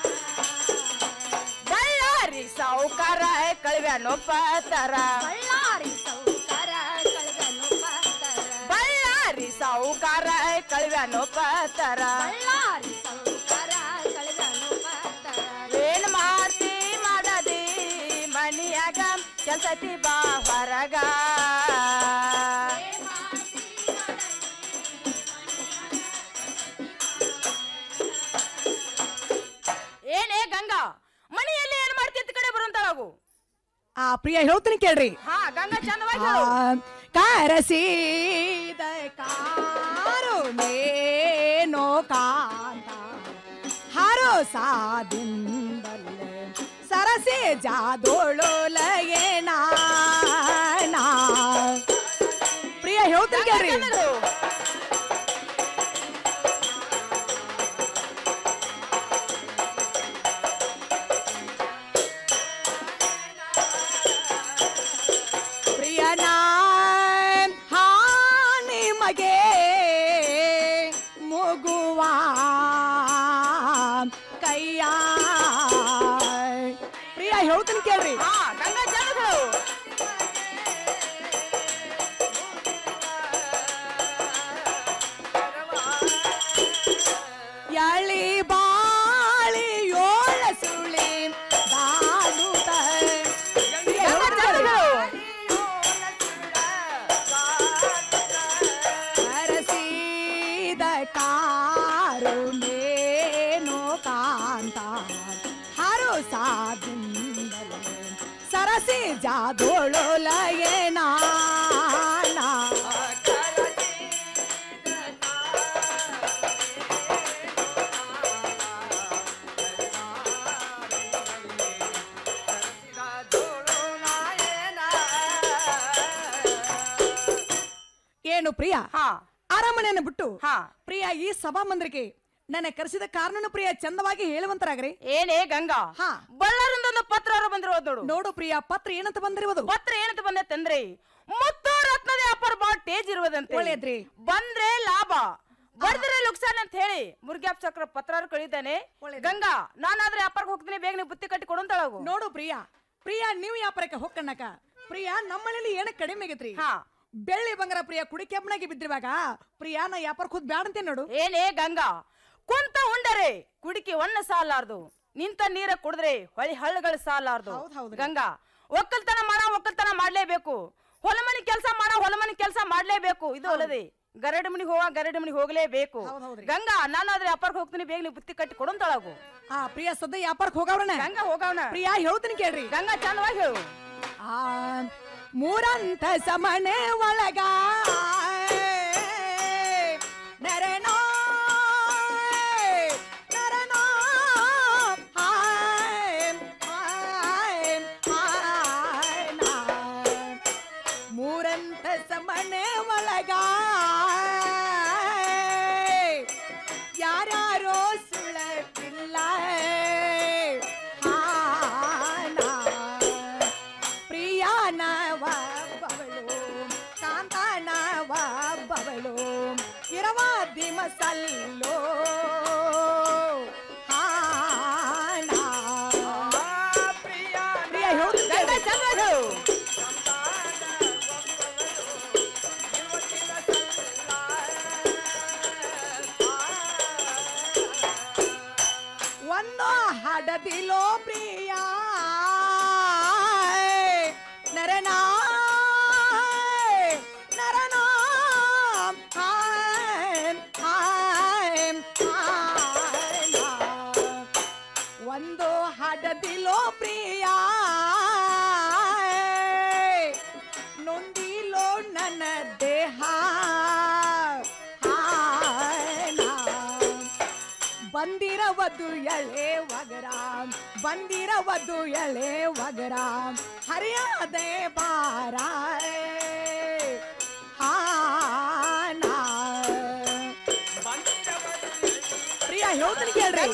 ಬಳ್ಳಾರಿ ಸಾವುಕಾರ ಕಳಿವ್ಯಾನೋ ಪತರ ಬಳ್ಳಾರಿ ಸೌಕರ ಕಳೆದನು ಪತ್ತರ. ಬಳ್ಳಾರಿ ಸಾವುಕಾರ ಕಳಿವ್ಯಾನೋ ಪತರ ಬಳ್ಳಾರಿ ಸೌಕರ ಕಳೆದನು ಪತ್ತರ. ಏನ್ ಮಾಡ್ತಿ ಮಾಡದಿ ಮಣಿಯಾಗ ಕೆಲ್ಸತಿ ಬಾ ಹೊರಗ ಏನೇ ಗಂಗಾ ಮನೆಯಲ್ಲಿ ಏನ್ ಮಾಡ್ತಿ ಅಂತ ಕಡೆ ಬರುವಂತಾಳಾಗು ಆ ಪ್ರಿಯ ಹೇಳ್ತೀನಿ ಕೇಳ್ರಿ ಹಾ ಗಂಗಾ ಚಂದವಾಗಿ ಆ, ಹೇಳು. ಕರಸಿದ ಕಾರು ನೇನೋ ಕಾಂತ ಹರೋ ಸಾದಿಂದಲ್ಲೇ ಸರಸೆ ಜಾದೋಳೊಲಗೇನ ಪ್ರಿಯ ಹೇಳ್ತೀನಿ ಕೇಳ್ರಿ ಗಂಗನ ಹಾ ನಿಮಗೆ ಮುಗುವ ಕೈಯ ಪ್ರಿಯ ಹೇಳ್ತೀನಿ ಕೇಳ್ರಿ ಎಳಿ ಬಾಳಿ ಯೋಳ ಸುಳಿ ದಾಡುತ್ತ ಹರಸಿದ ಕಾರುಣೇನೋ ಕಾಂತ ಹರು ಸಾದಿಂದಲೇ ಸರಸಿ ಜಾದೋಳೊಲಯೇನ ಏನು ಪ್ರಿಯ ಅರಮನೆಯನ್ನು ಬಿಟ್ಟು ಪ್ರಿಯ ಈ ಸಭಾ ಮಂದಿರಕ್ಕೆ ನನ್ನ ಕರೆಸಿದ ಕಾರಣನು ಪ್ರಿಯ ಚಂದವಾಗಿ ಹೇಳುವಂತರಾಗ್ರಿ ಏನೇ ಗಂಗಾ ಹಾ ಬಳ್ಳಾರಿಂದ ಒಂದು ಪತ್ರ ಬಂದಿರೋದು ನೋಡು ನೋಡು ಪ್ರಿಯ ಪತ್ರ ಏನಂತ ಬಂದಿರುವುದು ಪತ್ರ ಏನಂತ ಬಂದೈತಂದ್ರೆ ಮುತ್ತು ರತ್ನದ ವ್ಯಾಪಾರ ಬಾಳ್ ಟೇಜ್ ಇರುವುದಂತೆ ಒಳ್ಳೇದ್ರಿ. ಬಂದ್ರೆ ಲಾಭ ಬರ್ದ್ರೆ ಲುಕ್ಸಾನ್ ಅಂತ ಹೇಳಿ ಮುರ್ಗ್ಯಾಪ್ ಚಕ್ರ ಪತ್ರ ಕಳಿತಾನೆ ಗಂಗಾ ನಾನಾದ್ರೆ ವ್ಯಾಪಾರಕ್ಕೆ ಹೋಗ್ತೀನಿ ಬೇಗ ನೀವು ಬುತ್ತಿ ಕಟ್ಟಿ ಕೊಡಂತಳಗು ನೋಡು ಪ್ರಿಯ ಪ್ರಿಯ ನೀವು ವ್ಯಾಪಾರಕ್ಕೆ ಹೋಗ್ಕಣ್ಣಕ ಪ್ರಿಯ ನಮ್ಮನೇಲಿ ಏನ ಕಡಿಮೆ ಆಗೈತ್ರಿ ಬೆಳ್ಳಿ ಬಂಗಾರ ಪ್ರಿಯ ಕುಡಿ ಕೆಬ್ಬನಾಗಿ ಬಿದ್ದಿರುವಾಗ ಪ್ರಿಯ ನಾ ವ್ಯಾಪಾರಕ್ಕೆ ಹೋದ್ ಬ್ಯಾಡ ಅಂತ ನೋಡು ಏನೇ ಗಂಗಾ ಕುಂತ ಉಂಡರೆ ಕುಡಿಕೆ ಒನ್ನ ಸಾಲಾರ್ದು ನಿಂತ ನೀರ ಕುಡಿದ್ರೆ ಹೊಳಿ ಹಳ್ಳಗಳು ಸಾಲಾರ್ದು ಗಂಗಾ ಒಕ್ಕಲ್ತನ ಮಾಡ ಒಕ್ಕಲ್ತನ ಮಾಡ್ಲೇಬೇಕು ಹೊಲಮನಿ ಕೆಲಸ ಮಾಡ ಹೊಲಮನಿ ಕೆಲಸ ಮಾಡ್ಲೇಬೇಕು ಇದು ಅಲ್ಲದೆ ಗರಡಿ ಮನಿಗೆ ಹೋಗ ಗರಡಿ ಮನಿಗೆ ಹೋಗ್ಲೇಬೇಕು ಗಂಗಾ ನಾನಾದ್ರೆ ವ್ಯಾಪಾರಕ್ಕೆ ಹೋಗ್ತೀನಿ ಬೇಗ ನೀವು ಬುತ್ತಿ ಕಟ್ಟಿ ಕೊಡಂತಳಗು ಆ ಪ್ರಿಯ ಸದ್ಯ ವ್ಯಾಪಾರಕ್ಕೆ ಹೋಗವ್ರನ ಗಂಗಾ ಹೋಗವನ ಪ್ರಿಯ ಹೇಳ್ತೀನಿ ಕೇಳ್ರಿ ಗಂಗಾ ಚಂದವಾಗಿ ಹೇಳು ಆ ಮೂರಂತ ಸಮನೆ ಒಳಗ ನರನೋ ನರನೋ ಹಾಯ್ ಹಾಯ್ ಹಾಯ್ ನಾ. ಮೂರಂತ ಸಮನೆ ಒಳಗ ಯಾರ್ಯಾರೋ ಸುಳಪಿಲ್ಲ ಹಾನಾ ಪ್ರಿಯಾನವಬ್ಬವಳು ಕಾಂತಾನವಬ್ಬವಳು ಇರವಾದಿ ಮಸಲ್ಲೋ ಹಾನಾ ಪ್ರಿಯ ಹೇಳ್ತೀನಿ ಕೇಳ್ರಿ. ಒಂದು ಹಡದಿಲೋ ಪ್ರಿಯ ನರನಾ ನರನಾ ಹಾಯ್ ಹಾಯ್ ಹಾಯ್ ನಾ. ಒಂದು ಹಡದಿಲೋ ಪ್ರಿಯ ನೊಂದಿಲೋ ನನ್ನ ದೇಹ ಹಾಯ್ ನಾ. ಬಂದಿರವದು ಎಳೆ ವಗರ ಬಂದಿರವದು ಎಳೆ ವಗರ ಹರಿಯಾದೆ ಬಾರ ಹಾನಾ. ಪ್ರಿಯ ಹೇಳ್ತೀನಿ ಕೇಳ್ರಿ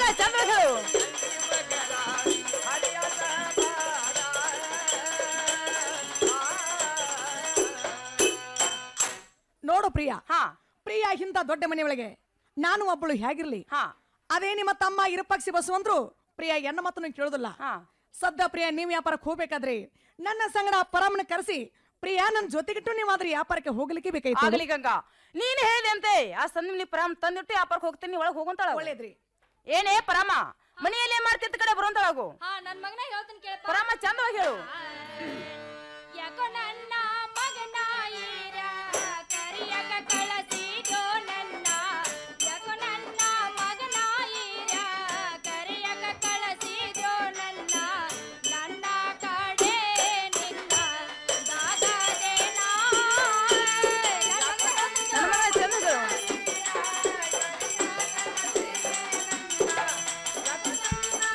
ನೋಡು ಪ್ರಿಯ ಪ್ರಿಯ ಇಂಥ ದೊಡ್ಡ ಮನೆಯೊಳಗೆ ನಾನು ಒಬ್ಬಳು ಹೇಗಿರ್ಲಿ ಅದೇ ನಿಮ್ಮ ತಮ್ಮ ಇರಪಕ್ಷಿ ಬಸವಂದ್ರು ಪ್ರಿಯ ಎನ್ನ ಮಾತನ್ನು ಕೇಳೋದಿಲ್ಲ ಸದ್ದ ಪ್ರಿಯ ನೀವ್ ವ್ಯಾಪಾರಕ್ಕೆ ಹೋಗ್ಬೇಕಾದ್ರೆ ನನ್ನ ಸಂಗಡ ಪರಮನ ಕರೆಸಿ ಪ್ರಿಯ ನನ್ನ ಜೊತೆಗಿಟ್ಟು ನೀವಾದ್ರೆ ವ್ಯಾಪಾರಕ್ಕೆ ಹೋಗ್ಲಿಕ್ಕೆ ಬೇಕಾಯ್ತು ಆಗ್ಲಿ ಗಂಗಾ ನೀನ್ ಹೇಳಿದಂತೆ ಆ ಸಂದಿಮ್ನಿ ಪರಾಮ್ ತಂದಿಟ್ಟು ವ್ಯಾಪಾರಕ್ಕೆ ಹೋಗ್ತೀನಿ ಒಳಗೆ ಹೋಗುವಂತಾಳ ಒಳ್ಳೇದ್ರಿ ಏನೇ ಪರಾಮ ಮನೆಯಲ್ಲಿ ಏನ್ ಮಾಡ್ತಿದ್ದ ಕಡೆ ಬರುವಂತಾಳಗು ನನ್ ಮಗನ ಹೇಳ್ತೀನಿ ಕೇಳಪ್ಪ ಪರಾಮ ಚಂದವಾಗಿ ಹೇಳು ಯಾಕೋ ನನ್ನ ಮಗನ ಈರ ಕರಿಯಕ ಕಳಸಿದೋ ನನ್ನ ಯಾಕೋ ನನ್ನ ಮಗನ ಈರ ಕರಿಯಕ ಕಳಸಿದೋ ನನ್ನ ನನ್ನ ಕಡೆ ನಿನ್ನ ದಾಗದೇನಾ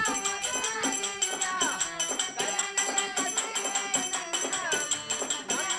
ಚಂದ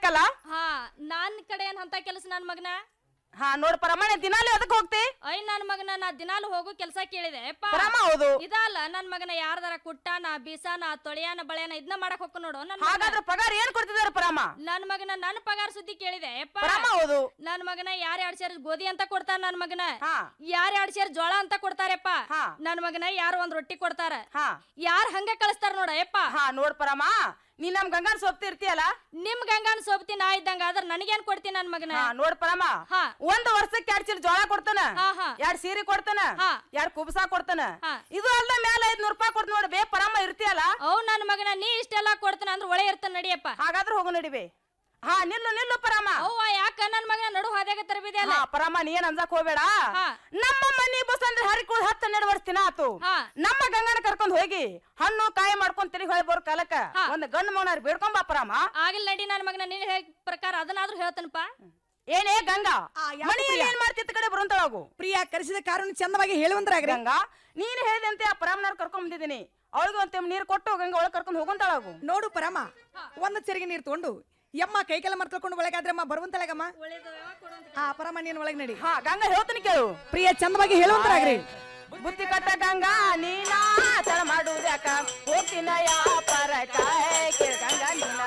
ಹೋಗ್ಬೇಕಲ್ಲ ಹಾ ನಾನ್ ಕಡೆ ಏನ್ ಅಂತ ಕೆಲಸ ನನ್ ಮಗನ ಹಾ ನೋಡ್ ಪರಮಾಣೆ ದಿನಾಲೂ ಅದಕ್ಕೆ ಹೋಗ್ತಿ ಐ ನನ್ ಮಗನ ನಾ ದಿನಾಲು ಹೋಗು ಕೆಲಸ ಕೇಳಿದೆ ಯಪ್ಪ. ಪರಮ ಹೌದು. ಇದಲ್ಲ ನನ್ ಮಗನ ಯಾರ್ದಾರ ಕುಟ್ಟಾನ ಬೀಸಾನ ತೊಳೆಯಾನ ಬಳೆಯನ ಇದನ್ನ ಮಾಡಕ್ ಹೋಗ್ಕ ನೋಡು ನನ್ ಹಾಗಾದ್ರೆ ಪಗಾರ ಏನ್ ಕೊಡ್ತಿದಾರೆ ಪರಮ ನನ್ ಮಗನ ನನ್ ಪಗಾರ ಸುದ್ದಿ ಕೇಳಿದೆ ಯಪ್ಪ. ಪರಮ ಹೌದು. ನನ್ ಮಗನ ಯಾರ್ ಎರಡ್ ಸೇರ್ ಗೋಧಿ ಅಂತ ಕೊಡ್ತಾರ ನನ್ ಮಗನ ಯಾರ್ ಎರಡ್ ಸೇರ್ ಜೋಳ ಅಂತ ಕೊಡ್ತಾರಪ್ಪ ನನ್ ಮಗನ ಯಾರು ಒಂದ್ ರೊಟ್ಟಿ ಕೊಡ್ತಾರ ಯಾರ್ ಹಂಗ ಕಳಿಸ್ತಾರ ನೋಡ ಯಪ್ಪ ಹಾ ನೋಡ್ ಪರಮ ನೀ ನಮ್ ಗಂಗಾನ್ ಸೊಪ್ತಿ ಇರ್ತೀಯಲ್ಲ ನಿಮ್ ಗಂಗಾನ್ ಸೋಬ್ತಿ ನಾ ಇದ್ದಂಗ ಆದ್ರ ನನಗೇನ್ ಕೊಡ್ತೀನಿ ನನ್ ಮಗನ ಹಾ ನೋಡ್ ಪರಮ ಹಾ. ಒಂದ್ ವರ್ಷಕ್ಕೆ ಎರಡ್ ಚೀಲ ಜೋಳ ಕೊಡ್ತಾನ ಹಾ, ಹಾ. ಎರಡ್ ಸೀರೆ ಕೊಡ್ತಾನ ಹಾ. ಎರಡ್ ಕುಬ್ಸಾ ಕೊಡ್ತಾನ ಹಾ. ಇದು ಅಲ್ದ ಮೇಲೆ ಐದ್ನೂರ್ ರೂಪಾಯಿ ಕೊಡ್ತ ನೋಡ್ ಬೇ ಪರಮ ಇರ್ತೀಯಲ್ಲ ಅವ್ ನನ್ ಮಗನ ನೀ ಇಷ್ಟೆಲ್ಲಾ ಕೊಡ್ತಾನ ಅಂದ್ರ ಒಳ್ಳೆ ಇರ್ತಾನ ನಡಿಯಪ್ಪ ಹಾಗಾದ್ರೆ ಹೋಗು ನಡಿಬೇ ಹಾ ನಿಲ್ಲು ನಿಲ್ಲು ಪರಮ ಅವ್ವ ಯಾಕ ನನ್ ಮಗನ ನಡು ಹಾದ್ಯಾಗ ತರಬಿದೆ ಅಲ್ಲ ಹಾ, ಪರಮ ನೀ ಏನ್ ಅಂಜಾಕ್ ಹೋಗ್ಬೇಡ ಹಾ. ನಮ್ಮ ಮನಿ ಬಸ್ ಅಂದ್ರೆ ಹರಿಕುಳ್ ಹತ್ತು ಹನ್ನೆರಡು ವರ್ಷ ದಿನ ಆತು ನಮ್ಮ ಗಂಗನ ಕರ್ಕೊಂಡ್ ಹೋಗಿ ಹಣ್ಣು ಕಾಯಿ ಮಾಡ್ಕೊಂಡ್ ತಿರುಗಿ ಹೊಳಿ ಬರೋ ಕಾಲಕ್ಕ ಒಂದ್ ಗಂಡು ಮಗನಾರ್ ಬೇಡ್ಕೊಂಡ್ ಬಾ ಪರಮ ಆಗಿಲ್ ನಡಿ ನನ್ ಮಗನ ನೀನ್ ಹೇಳ ಪ್ರಕಾರ ಅದನ್ನಾದ್ರೂ ಹೇಳ್ತಾನಪ್ಪ ಏನೇ ಗಂಗಾ ಯಾಕೆ ಮನೆಯಲ್ಲಿ ಪ್ರಿಯ? ಏನ್ ಮಾಡ್ತಿತ್ತ ಕಡೆ ಬರುವಂತಳಾಗು ಪ್ರಿಯ ಕರೆಸಿದ ಕಾರಣ ಚಂದವಾಗಿ ಹೇಳುವಂದ್ರಾಗ್ರಿ ಗಂಗಾ ನೀನ್ ಹೇಳಿದಂತೆ ಆ ಪರಮನವ್ರ ಕರ್ಕೊಂಡ್ ಬಂದಿದ್ದೀನಿ ಅವಳಿಗೆ ಒಂದ್ ನೀರ್ ಕೊಟ್ಟು ಗಂಗಾ ಒಳಗ್ ಕರ್ಕೊಂಡ್ ಹೋಗುವಂತಳಾಗು ನೋಡು ಪರಮ ಒಂದು ಚೆರಿಗೆ ನೀರು ತಗೊಂಡು ಯಮ್ಮ ಕೈಕೆಲ್ಲ ಮರ್ತ್ಕೊಂಡು ಒಳಗಾದ್ರಮ್ಮ ಬರುವಂತಳಗಮ್ಮ ಹಾ ಪರಮ ನೀನ್ ಒಳಗ್ ನಡಿ ಹಾ ಗಂಗಾ ಹೇಳ್ತೀನಿ ಕೇಳು ಪ್ರಿಯ ಚಂದವಾಗಿ ಹೇಳುವಂತರಾಗ್ರಿ ಬುತ್ತಿ ಕಟ್ಟ ಗಂಗಾ ನೀನಾ ತಡ ಮಾಡುವುದ್ಯಾಕ ಹೋಗ್ತೀನ ಯಾ ಪರ ಕಾಯ್ ಕೇಳ್ ಗಂಗಾ ನೀನಾ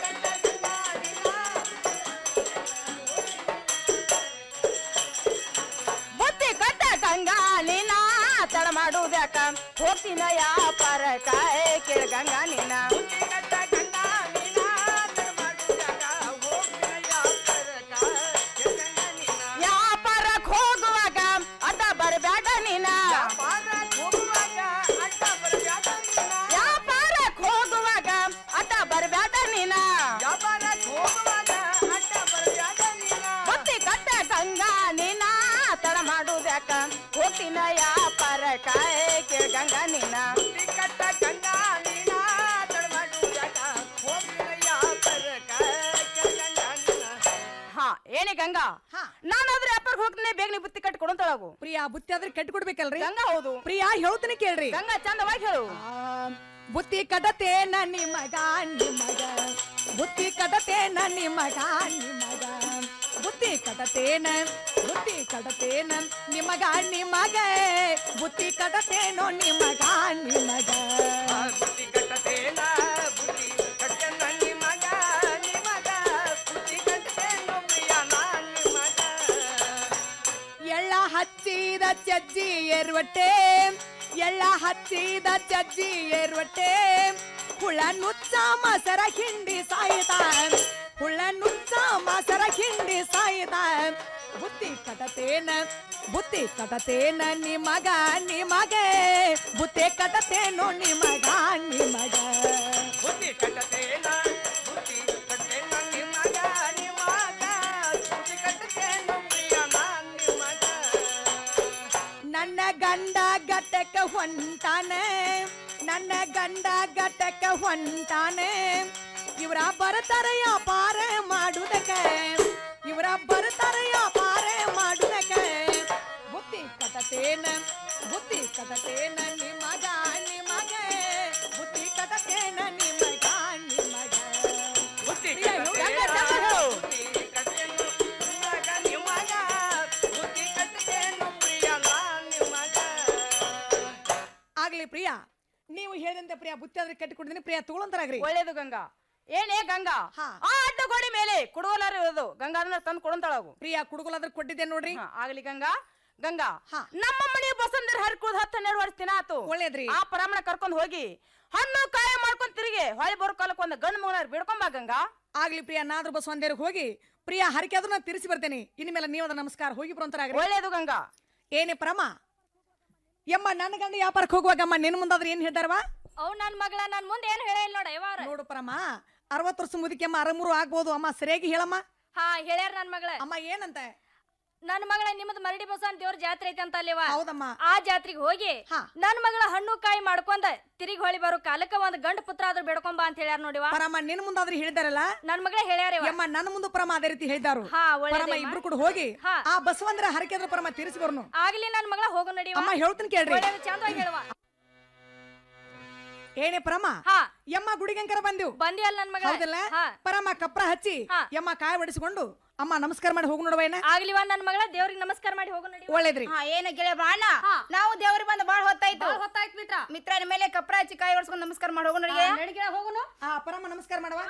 ಬುತ್ತಿ ಕಟ್ಟ ಗಂಗಾ ನೀನಾ ತಡ ಮಾಡುವುದ್ಯಾಕ ಹೋಗ್ತೀನ ಯಾ ಪರ ಕಾಯ್ ಕೇಳ್ ಗಂಗಾ ನೀನಾ ವ್ಯಾಪಾರಕ್ ಹೋಗುವಾಗ ಅಡ್ಡ ಬರಬೇಡ ನೀನ ವ್ಯಾಪಾರಕ್ ಹೋಗುವಾಗ ಅಡ್ಡ ಬರಬೇಡ ನೀನ ಬತ್ತಿ ಕಟ್ಟ ಗಂಗಾ ನೀನ ತಡ ಮಾಡುದ್ಯಾಕ ಹೋಗ್ತೀನ ವ್ಯಾಪಾರ ಕಾಯ್ ಕೇಳ್ ಗಂಗಾ ನೀನ ಕಟ್ಟ ಗಂಗಾ ನೀನ ತಡ ಮಾಡುದ್ಯಾಕ ಹೋಗ್ತೀನ ವ್ಯಾಪಾರ ಹಾ ಏನೇ ಗಂಗಾ ನಾನಾದ್ರೆ ವ್ಯಾಪಾರಕ್ಕೆ ಹೋಗ್ತೀನಿ ಬೇಗ ನೀ ಬುತ್ತಿ ಕಟ್ಟಿ ಕೊಡಂತಳಾಗು ಪ್ರಿಯ ಬುತ್ತಿ ಆದ್ರೆ ಕಟ್ಟಿ ಕೊಡ್ಬೇಕಲ್ರಿ ಗಂಗಾ ಹೌದು ಪ್ರಿಯ ಹೇಳ್ತೀನಿ ಕೇಳ್ರಿ ಗಂಗಾ ಚಂದವಾಗಿ ಹೇಳು ಬುತ್ತಿ ಕಡತೆ ನನ್ನಿ ಮಗ ನಿಮಗ ಬುತ್ತಿ ಕಡತೇನ ನಿಮಗ ನಿಮಗ ಬುತ್ತಿ ಕಡತೇನ ಬುತ್ತಿ ಕಡತೇನ ನಿಮಗ ನಿಮಗ ಬುತ್ತಿ ಕಡತೇನೋ ನಿಮಗ ನಿಮಗ ಬುತ್ತಿ ಕಟ್ಟತೇನ ಬುತ್ತಿ ಕಟ್ಟೆನ ನಿಮಗ ನಿಮಗ ಬುತ್ತಿ ಕಟ್ಟತೇನು ಪ್ರಿಯ ನಾನ್ ನಿಮಗ ಎಳ್ಳ ಹಚ್ಚಿದ ಚಜ್ಜಿ ಏರ್ವಟ್ಟೆ ಎಳ್ಳ ಹಚ್ಚಿದ ಚಜ್ಜಿ ಏರ್ವಟ್ಟೆ ಹುಳ ನುಚ್ಚ ಮಸರ ಹಿಂಡಿ ಸಾಯಿತ ಹುಳ ನುಚ್ಚ ಮಸರ ಹಿಂಡಿ ಸಾಯಿತ ಬುತ್ತಿ ಕಟತೇನ ಬುತ್ತಿ ಕಟತೇನ ನಿಮಗ ನಿಮಗ ಬುತ್ತಿ ಕಟತೇನೋ ನಿಮಗ ನಿಮಗ ಬುತ್ತಿ ಕಟ್ಟತೇನ ಬುತ್ತಿ ಕಟ್ಟೆನ ನಿಮಗ ನಿಮಗ ಬುತ್ತಿ ಕಟ್ಟತೇನು ಪ್ರಿಯ ನಾನ್ ನಿಮಗ ನನ್ನ ಗಂಡ ಗಟ್ಟಕ ಹೊಂಟಾನೆ ನನ್ನ ಗಂಡ ಗಟ್ಟಕ ಹೊಂಟಾನೆ ಇವರ ಬರ್ತಾರ ವ್ಯಾಪಾರ ಮಾಡುದಕ್ಕೆ ಇವರ ಬರ್ತಾರ ವ್ಯಾಪಾರ ಮಾಡುದಕ್ಕೆ ಬುತ್ತಿ ಕಟತೇನ ಬುತ್ತಿ ಕಟತೇನ ನಿಮಗ ನಿಮಗ ಬುತ್ತಿ ಕಟತೇನ ನಿಮಗ ನಿಮಗ ಬುತ್ತಿ ಪ್ರಿಯ, ಕಟ್ಟತೇನ ಗಂಗ ಚಂದ ಹೇಳು. ಬುತ್ತಿ ಕಟ್ಟೆನು ನಿಮಗ ನಿಮಗ ಬುತ್ತಿ ಕಟ್ಟತೇನು ಪ್ರಿಯ ನಾನ್ ನಿಮಗ ಆಗ್ಲಿ ಪ್ರಿಯ ನೀವು ಹೇಳಿದಂತೆ ಪ್ರಿಯ ಬುತ್ತಿ ಆದ್ರೆ ಕಟ್ಟಿಕೊಡ್ತೀನಿ ಪ್ರಿಯ ತಗೊಳಂತರಾಗ್ರಿ ಒಳ್ಳೇದು ಗಂಗಾ ಏನೇ ಗಂಗಾ ಆ ಅಡ್ಡ ಗೋಡೆ ಮೇಲೆ ಕುಡುವಲಾರ ಇರೋದು ಗಂಗಾಧರ ತಂದು ಕೊಡಂತಳಾಗು ಪ್ರಿಯ ಕುಡುಗೋಲಾದ್ರೆ ಕೊಟ್ಟಿದ್ದೆ ನೋಡ್ರಿ ಆಗ್ಲಿ ಗಂಗಾ ಗಂಗಾ ನಮ್ಮ ಮನೆ ಬಸಂದರ್ ಹರ್ಕುದ್ ಹತ್ತು ಹನ್ನೆರಡು ವರ್ಷ ದಿನ ಆತು ಒಳ್ಳೇದ್ರಿ ಆ ಪರಮಣ ಕರ್ಕೊಂಡ್ ಹೋಗಿ ಹಣ್ಣು ಕಾಯಿ ಮಾಡ್ಕೊಂಡ್ ತಿರುಗಿ ಹೊಳಿ ಬರೋ ಕಾಲಕ್ಕೆ ಒಂದು ಗಂಡು ಮಗನ ಬಿಡ್ಕೊಂಬ ಗಂಗಾ ಆಗ್ಲಿ ಪ್ರಿಯ ನಾದ್ರ ಬಸವಂದೇರಿಗೆ ಹೋಗಿ ಪ್ರಿಯ ಹರಕೆ ಅದನ್ನ ತಿರ್ಸಿ ಬರ್ತೇನೆ ಇನ್ಮೇಲೆ ನೀವು ಅದ ನಮಸ್ಕಾರ ಹೋಗಿ ಬರೋಂತರಾಗ್ರಿ ಒಳ್ಳೇದು ಗಂಗಾ ಏನೇ ಪ್ರಮ ಯಮ್ಮ ನನ್ನ ಗಂಡ ವ್ಯಾಪಾರಕ್ಕೆ ಹೋಗುವಾಗಮ್ಮ ನಿನ್ ಮುಂದಾದ್ರೆ ಏನ್ ಹೇಳ್ತಾರವ ಅವ್ ನನ್ ಮಗಳ ನನ್ ಮುಂದೆ ಏನ್ ಹೇಳಿಲ್ಲ ನೋಡ ಯವಾರ ನೋಡು ಪರಮ ಅರವತ್ತು ವರ್ಷ ಮುದುಕಿ ಅಮ್ಮ ಅರಮೂರು ಆಗ್ಬೋದು ಅಮ್ಮ ಸರಿಯಾಗಿ ಹೇಳಮ್ಮ ಹಾ ಹೇಳ್ಯಾರ ನನ್ ಮಗಳ ಅಮ್ಮ ಏನಂತ ನನ್ ಮಗಳ ನಿಮ್ಮದ್ ಮರಡಿ ಬಸವನ್ ದೇವ್ರ ಜಾತ್ರೆ ಐತೆ ಅಂತ ಅಲ್ಲಿವ ಹೌದಮ್ಮ ಆ ಜಾತ್ರೆಗೆ ಹೋಗಿ ನನ್ ಮಗಳ ಹಣ್ಣು ಕಾಯಿ ಮಾಡ್ಕೊಂಡ ತಿರುಗಿ ಹೊಳಿ ಬರೋ ಕಾಲಕ್ಕ ಒಂದ್ ಗಂಡ ಪುತ್ರ ಆದ್ರೂ ಬೇಡ್ಕೊಂಬ ಅಂತ ಹೇಳ್ಯಾರ ನೋಡಿವ ಪರಮ ನಿನ್ ಮುಂದಾದ್ರೆ ಹೇಳಿದಾರಲ್ಲ ನನ್ ಮಗಳ ಹೇಳ್ಯಾರ ಯಮ್ಮ ನನ್ನ ಮುಂದೆ ಪರಮ ಅದೇ ರೀತಿ ಹೇಳಿದಾರು ಹಾ, ಒಳ್ಳೇದೇ ಪರಮ ಅಮ್ಮ. ಇಬ್ರು ಕೂಡ ಹೋಗಿ ಹಾ. ಆ ಬಸವಂದ್ರ ಹರಕೆ ಅದ್ರ ಪರಮ ತಿರ್ಸಿ ಬರ್ನು ಆಗ್ಲಿ ನನ್ ಮಗಳ ಹೋಗು ನಡಿವ ಅಮ್ಮ ಹೇಳ್ತೀನಿ ಕೇಳ್ರಿ ಒಳ್ಳೇದು ಚಂದವಾಗಿ ಹೇಳುವ ಏನೇ ಪರಮ ಯಮ್ಮ ಗುಡಿಗಂಕರ ಬಂದೆವು ಬಂದಿ ಅಲ್ಲ ನನ್ ಮಗ ಹೌದಲ್ಲ ಪರಮ ಕಪ್ರ ಹಚ್ಚಿ ಯಮ್ಮ ಕಾಯಿ ಬಡಿಸಿಕೊಂಡು ಅಮ್ಮ ನಮಸ್ಕಾರ ಮಾಡಿ ಹೋಗು ನೋಡುವ ಏನ ಆಗ್ಲಿವಾ ನನ್ ಮಗಳ ದೇವ್ರಿಗೆ ನಮಸ್ಕಾರ ಮಾಡಿ ಹೋಗು ನಡಿ ಒಳ್ಳೇದ್ರಿ ಹಾ ಏನ ಗೆಳೆಯ ಬಾಣ ನಾವು ದೇವ್ರಿಗೆ ಬಂದ ಬಾಳ ಹೊತ್ತಾಯ್ತು ಹೊತ್ತಾಯ್ತು ಮಿತ್ರ ಮಿತ್ರನ ಮೇಲೆ ಕಪ್ರ ಹಚ್ಚಿ ಕಾಯಿ ಹೊಡ್ಸ್ಕೊಂಡು ನಮಸ್ಕಾರ ಮಾಡಿ ಹೋಗೋಣ ನಡಿಗೆ ಹೋಗುನು ಹಾ ಪರಮ ನಮಸ್ಕಾರ ಮಾಡವ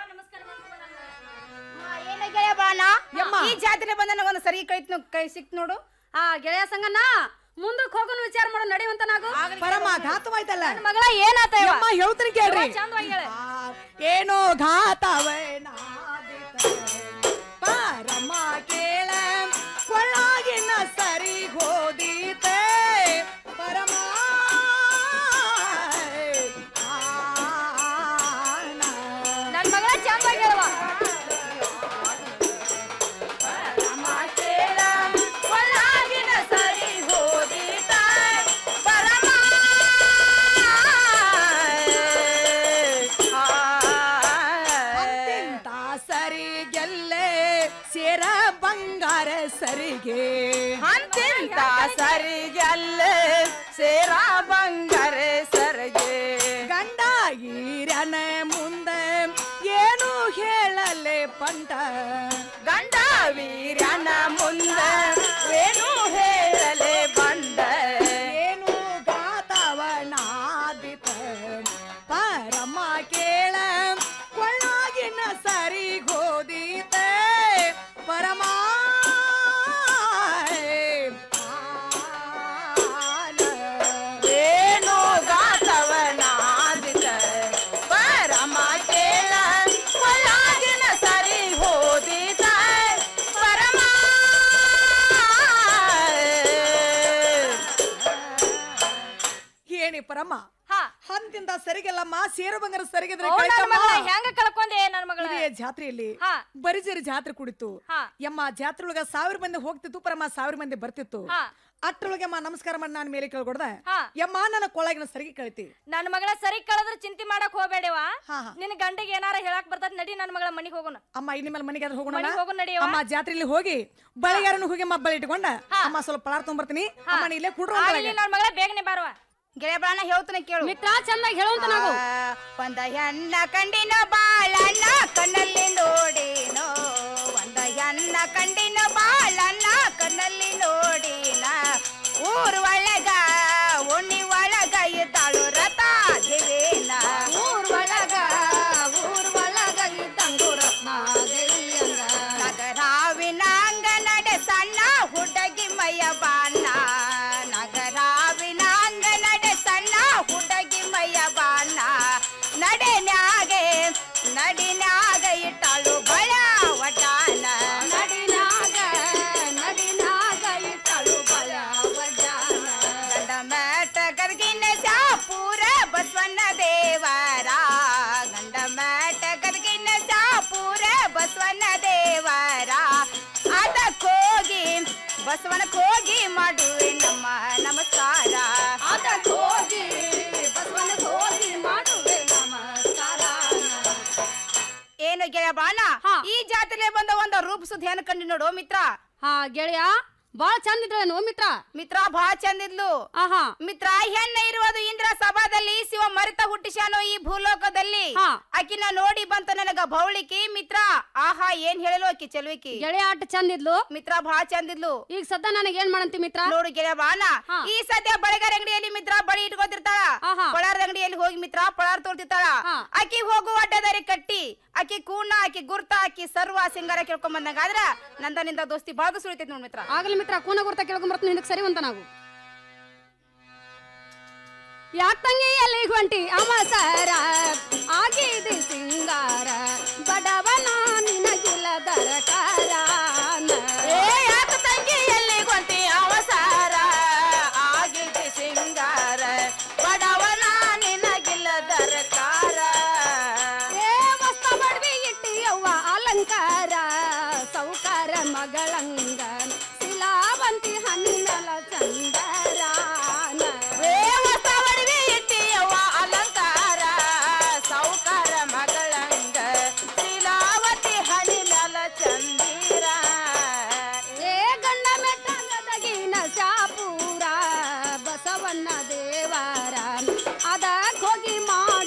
ಏನ ಗೆಳೆಯ ಬಾಣ ಈ ಜಾತ್ರೆ ಬಂದ ನನಗೊಂದು ಸರಿ ಕೈ ಕೈ ಸಿಕ್ತು ನೋಡು ಆ ಗೆಳೆಯ ಸಂಗಣ್ಣ ಮುಂದಕ್ಕೆ ಹೋಗೋನು ವಿಚಾರ ಮಾಡೋ ನಡೆಯುವಂತ ನಾವು ಪರಮ ಘಾತವಾಯ್ತಲ್ಲ ಮಗಳ ಏನಾತ ಇವ? ಯಮ್ಮ ಹೇಳ್ತೀನಿ ಕೇಳ್ರಿ ಯವ್ವ, ಚಂದವಾಗಿ ಹೇಳು. ಏನೋ ಘಾತವೇನ ಪರಮ ಕೇಳ ಕೊಳ್ಳಾಗಿನ ಸರಿ ಗೋದೀತೆ ಪರಮ ನನ್ ಮಗಳ ಚಂದವಾಗಿ ಹೇಳುವ ಅಂತಿಂತ ಸರಿ ಗೆಲ್ಲೆ ಸೇರ ಬಂಗಾರ ಸರಿಗೆ ಅಂತಿಂತ ಸರಿಗೆಲ್ಲ ಸೇರ ಬಂಗಾರ ಸರಿಗೆ ಗಂಡ ಈರನ ಮುಂದೆ ಏನು ಹೇಳಲೆ ಪಂಟ ಗಂಡ ವೀರ್ಯನ ಮುಂದೆ ಏನು ಹೇಳಲೆ ಬಂದ ಏನು ಗಾತವನಾದಿತ ಪರಮ ಕೇಳ ಕೊಳ್ಳಾಗಿನ ಸರಿ ಗೋದೀತ ಪರಮ ಏನು ಗಾತವನಾದಿತ ಪರಮ ಕೇಳ ಒಳಗಿನ ಸರಿ ಹೋದಿತ ಪರಮ ಏನಿ ಪರಮ ಹಂತಿಂದ ಸರಿಗೆಲ್ಲಮ್ಮ ಸೇರು ಬಂಗಾರ ಸರಿಗಿದ್ರೆ ಓ, ನನ್ ಕಳ್ಕಮ್ಮ. ಮಗಳ ಹೆಂಗ ಕಳ್ಕೊಂಡೆ ನನ್ ಮಗಳ ಇದೇ ಜಾತ್ರೆಯಲ್ಲಿ ಬರಿಜರಿ ಜಾತ್ರೆ ಕುಡಿತು ಯಮ್ಮ ಜಾತ್ರೆ ಒಳಗ ಸಾವಿರ ಮಂದಿ ಹೋಗ್ತಿತ್ತು ಪರಮ ಸಾವಿರ ಮಂದಿ ಬರ್ತಿತ್ತು ಅಟ್ರೊಳಗೆ ಅಮ್ಮ ನಮಸ್ಕಾರ ಮಾಡಿ ನಾನು ಮೇಲೆ ಕೇಳ್ಕೊಡ್ದ ಯಮ್ಮ ನನ್ನ ಕೊಳಗಿನ ಸರಿಗೆ ಕಳಿತಿ ನನ್ ಮಗಳ ಸರಿ ಕಳೆದ್ರ ಚಿಂತೆ ಮಾಡಕ್ ಹೋಗ್ಬೇಡವಾ ನಿನ್ ಗಂಡಿಗೆ ಏನಾರ ಹೇಳಕ್ ಬರ್ತದ ನಡಿ ನನ್ ಮಗಳ ಮನಿಗ್ ಹೋಗೋಣ ಅಮ್ಮ ಇನ್ನು ಮೇಲೆ ಮನೆಗೆ ಹೋಗೋಣ ಮನೆಗ್ ಹೋಗೋಣ ನಡಿಯವ್ವ. ಅಮ್ಮ ಜಾತ್ರೆಯಲ್ಲಿ ಹೋಗಿ ಬಳಿಗಾರನು ಹೋಗಿ ಅಮ್ಮ ಬಳಿ ಇಟ್ಕೊಂಡ ಅಮ್ಮ ಸ್ವಲ್ಪ ಪಲಾರ್ ತೊಗೊಂಬರ್ತೀನಿ ಅಮ್ಮ ನೀ ಇಲ್ಲೇ ಕುಡ್ರು ಆಗ್ಲಿ ನನ್ ಮಗಳ ಬೇಗನೆ ಬಾರವ ಗೆಳೆಯ ಬಾಣ ಹೇಳ್ತಾನೆ ಕೇಳು ಮಿತ್ರ ಚೆನ್ನಾಗಿ ಹೇಳುವಂತ ನಾವು ಒಂದ ಹೆಣ್ಣ ಕಂಡಿನ ಬಾಳಣ್ಣ ಕಣ್ಣಲ್ಲಿ ನೋಡಿನೋ ಒಂದ ಹೆಣ್ಣ ಕಂಡಿನ ಬಾಳಣ್ಣ ಕಣ್ಣಲ್ಲಿ ನೋಡಿನ ಊರ್ ಒಳಗ ಉಣ್ಣಿ ಒಳಗ ಇದ್ದಾಳು ರಥ ದೇವೇನ ಊರ್ ಒಳಗ ಊರ್ ಒಳಗ ಇದ್ದಂಗು ರತ್ನ ನಗರಾವಿನ ಅಂಗ ನಡೆ ಸಣ್ಣ ಹುಡುಗಿ ಮಯ ಬಾಣ ನಗರಾವಿನ ಅಂಗ ನಡೆ ಸಣ್ಣ ಹುಡುಗಿ ಮಯ ಬಾಣ ನಡೆನ್ಯಾಗೆ ನಡಿನ್ಯಾಗ ಇಟ್ಟಾಳು ಬಳ ವಟಾನ ನಡಿನಾಗ ನಡಿನಾಗ ಇಟ್ಟಾಳು ಬಳ ವಟಾನ ಗಂಡ ಮ್ಯಾಟ ಗರ್ಗಿನ ಶಾಪೂರ ಬಸವಣ್ಣ ದೇವರ ಗಂಡ ಮ್ಯಾಟ ಗರ್ಗಿನ ಶಾಪೂರ ಬಸವಣ್ಣ ದೇವರ ಅದಕ್ಕೋಗಿ ಬಸವನಕ್ಕೋಗಿ ಮಾಡುವೆ ನಮ್ಮ ನಮಸ್ಕಾರ ಅದಕ್ಕೋಗಿ ಬಸವನಕ್ಕೋಗಿ ಮಾಡುವೆ ನಮಸ್ಕಾರ ಏನು ಗೆಳೆಯ ಬಾಣ ಈ ಜಾತ್ರೆಗೆ ಬಂದ ಒಂದು ರೂಪ ಸುದ್ದಿ ಏನು ಕಂಡು ನೋಡು ಮಿತ್ರ ಹಾ ಗೆಳೆಯ ಬಾಳ ಚಂದ ಇದ್ರೇನು ಮಿತ್ರ ಮಿತ್ರ ಬಹಳ ಚಂದ ಇದ್ಲು ಆಹಾ ಮಿತ್ರ ಹೆಣ್ಣ ಇರುವುದು ಇಂದ್ರ ಸಭಾದಲ್ಲಿ ಶಿವ ಮರಿತ ಹುಟ್ಟಿಸ್ಯಾನೋ ಈ ಭೂಲೋಕದಲ್ಲಿ ಆಕಿನ ನೋಡಿ ಬಂತ ನನಗ ಭೌಳಿಕಿ ಮಿತ್ರ ಆಹಾ ಏನ್ ಹೇಳಲು ಆಕಿ ಚೆಲುವಿಕಿ ಗೆಳೆಯ ಆಟ ಚಂದ ಇದ್ಲು ಮಿತ್ರ ಬಹಳ ಚಂದ ಇದ್ಲು ಈಗ ಸದ್ದ ನನಗೆ ಏನ್ ಮಾಡಂತಿ ಮಿತ್ರ ನೋಡು ಗೆಳೆಯ ಬಾನ ಈ ಸದ್ಯ ಬಳೆಗಾರ ಅಂಗಡಿಯಲ್ಲಿ ಮಿತ್ರ ಬಳಿ ಇಟ್ಕೊತಿರ್ತಾಳ ಪಳಾರದ ಅಂಗಡಿಯಲ್ಲಿ ಹೋಗಿ ಮಿತ್ರ ಪಳಾರ್ ತೋರ್ತಿರ್ತಾಳ ಆಕಿ ಹೋಗುವ ಅಡ್ಡದಾರಿ ಕಟ್ಟಿ ಆಕಿ ಕೂಣ ಆಕಿ ಗುರ್ತ ಆಕಿ ಸರ್ವ ಸಿಂಗಾರ ಕೇಳ್ಕೊಂಡ್ ಬಂದಾಗ ಆದ್ರ ನಂದನಿಂದ ದೋಸ್ತಿ ಬಾಳ ಸುಳಿತೈತಿ ನೋಡ್ ಮಿತ್ರ ಆಗಲಿ ಮಿತ್ರ ಕೂನ ಗುರ್ತ ಕೇಳ್ಕೊಂಬರ್ತೀನಿ ಹಿಂದಕ್ಕೆ ಸರಿ ಅಂತ ನಾವು ಯಾಕ್ ತಂಗಿ ಎಲ್ಲಿ ಹೊಂಟಿ ಅಮಸರ ಆಗಿದೆ ಸಿಂಗಾರ ಬಡವನ ನಿನಗಿಲ್ಲ ದರಕಾರ ಏ ಯಾಕ ತಂಗಿ ಎಲ್ಲಿ ಗೊಂತಿ ಅವಸಾರ ಆಗಿದೆ ಸಿಂಗಾರ ಬಡವನ ನಿನಗಿಲ್ಲ ದರಕಾರ ಏ ವಸ್ತ ಬಡ್ವಿ ಇಟ್ಟಿ ಅವ್ವ ಅಲಂಕಾರ ಸೌಕಾರ ಮಗಳಂಗ ಶಿಲಾವಂತಿ ಹಣ್ಣಿನಲ ಚಂದರ ಏ ಹೊಸ ಒಡವೆ ಇಟ್ಟಿಯವ್ವ ಅಲಂಕಾರ ಸೌಕಾರ ಮಗಳಂಗ ಶೀಲಾವತಿ ಹನಿಲಲ ಚಂದಿರ ಏ ಗಂಡ ಮೆಟ್ಟಂಗದಗಿನ ಶಾಪೂರ ಬಸವಣ್ಣ ದೇವರ ಅದಕ್ಕೆ ಹೋಗಿ ಮಾ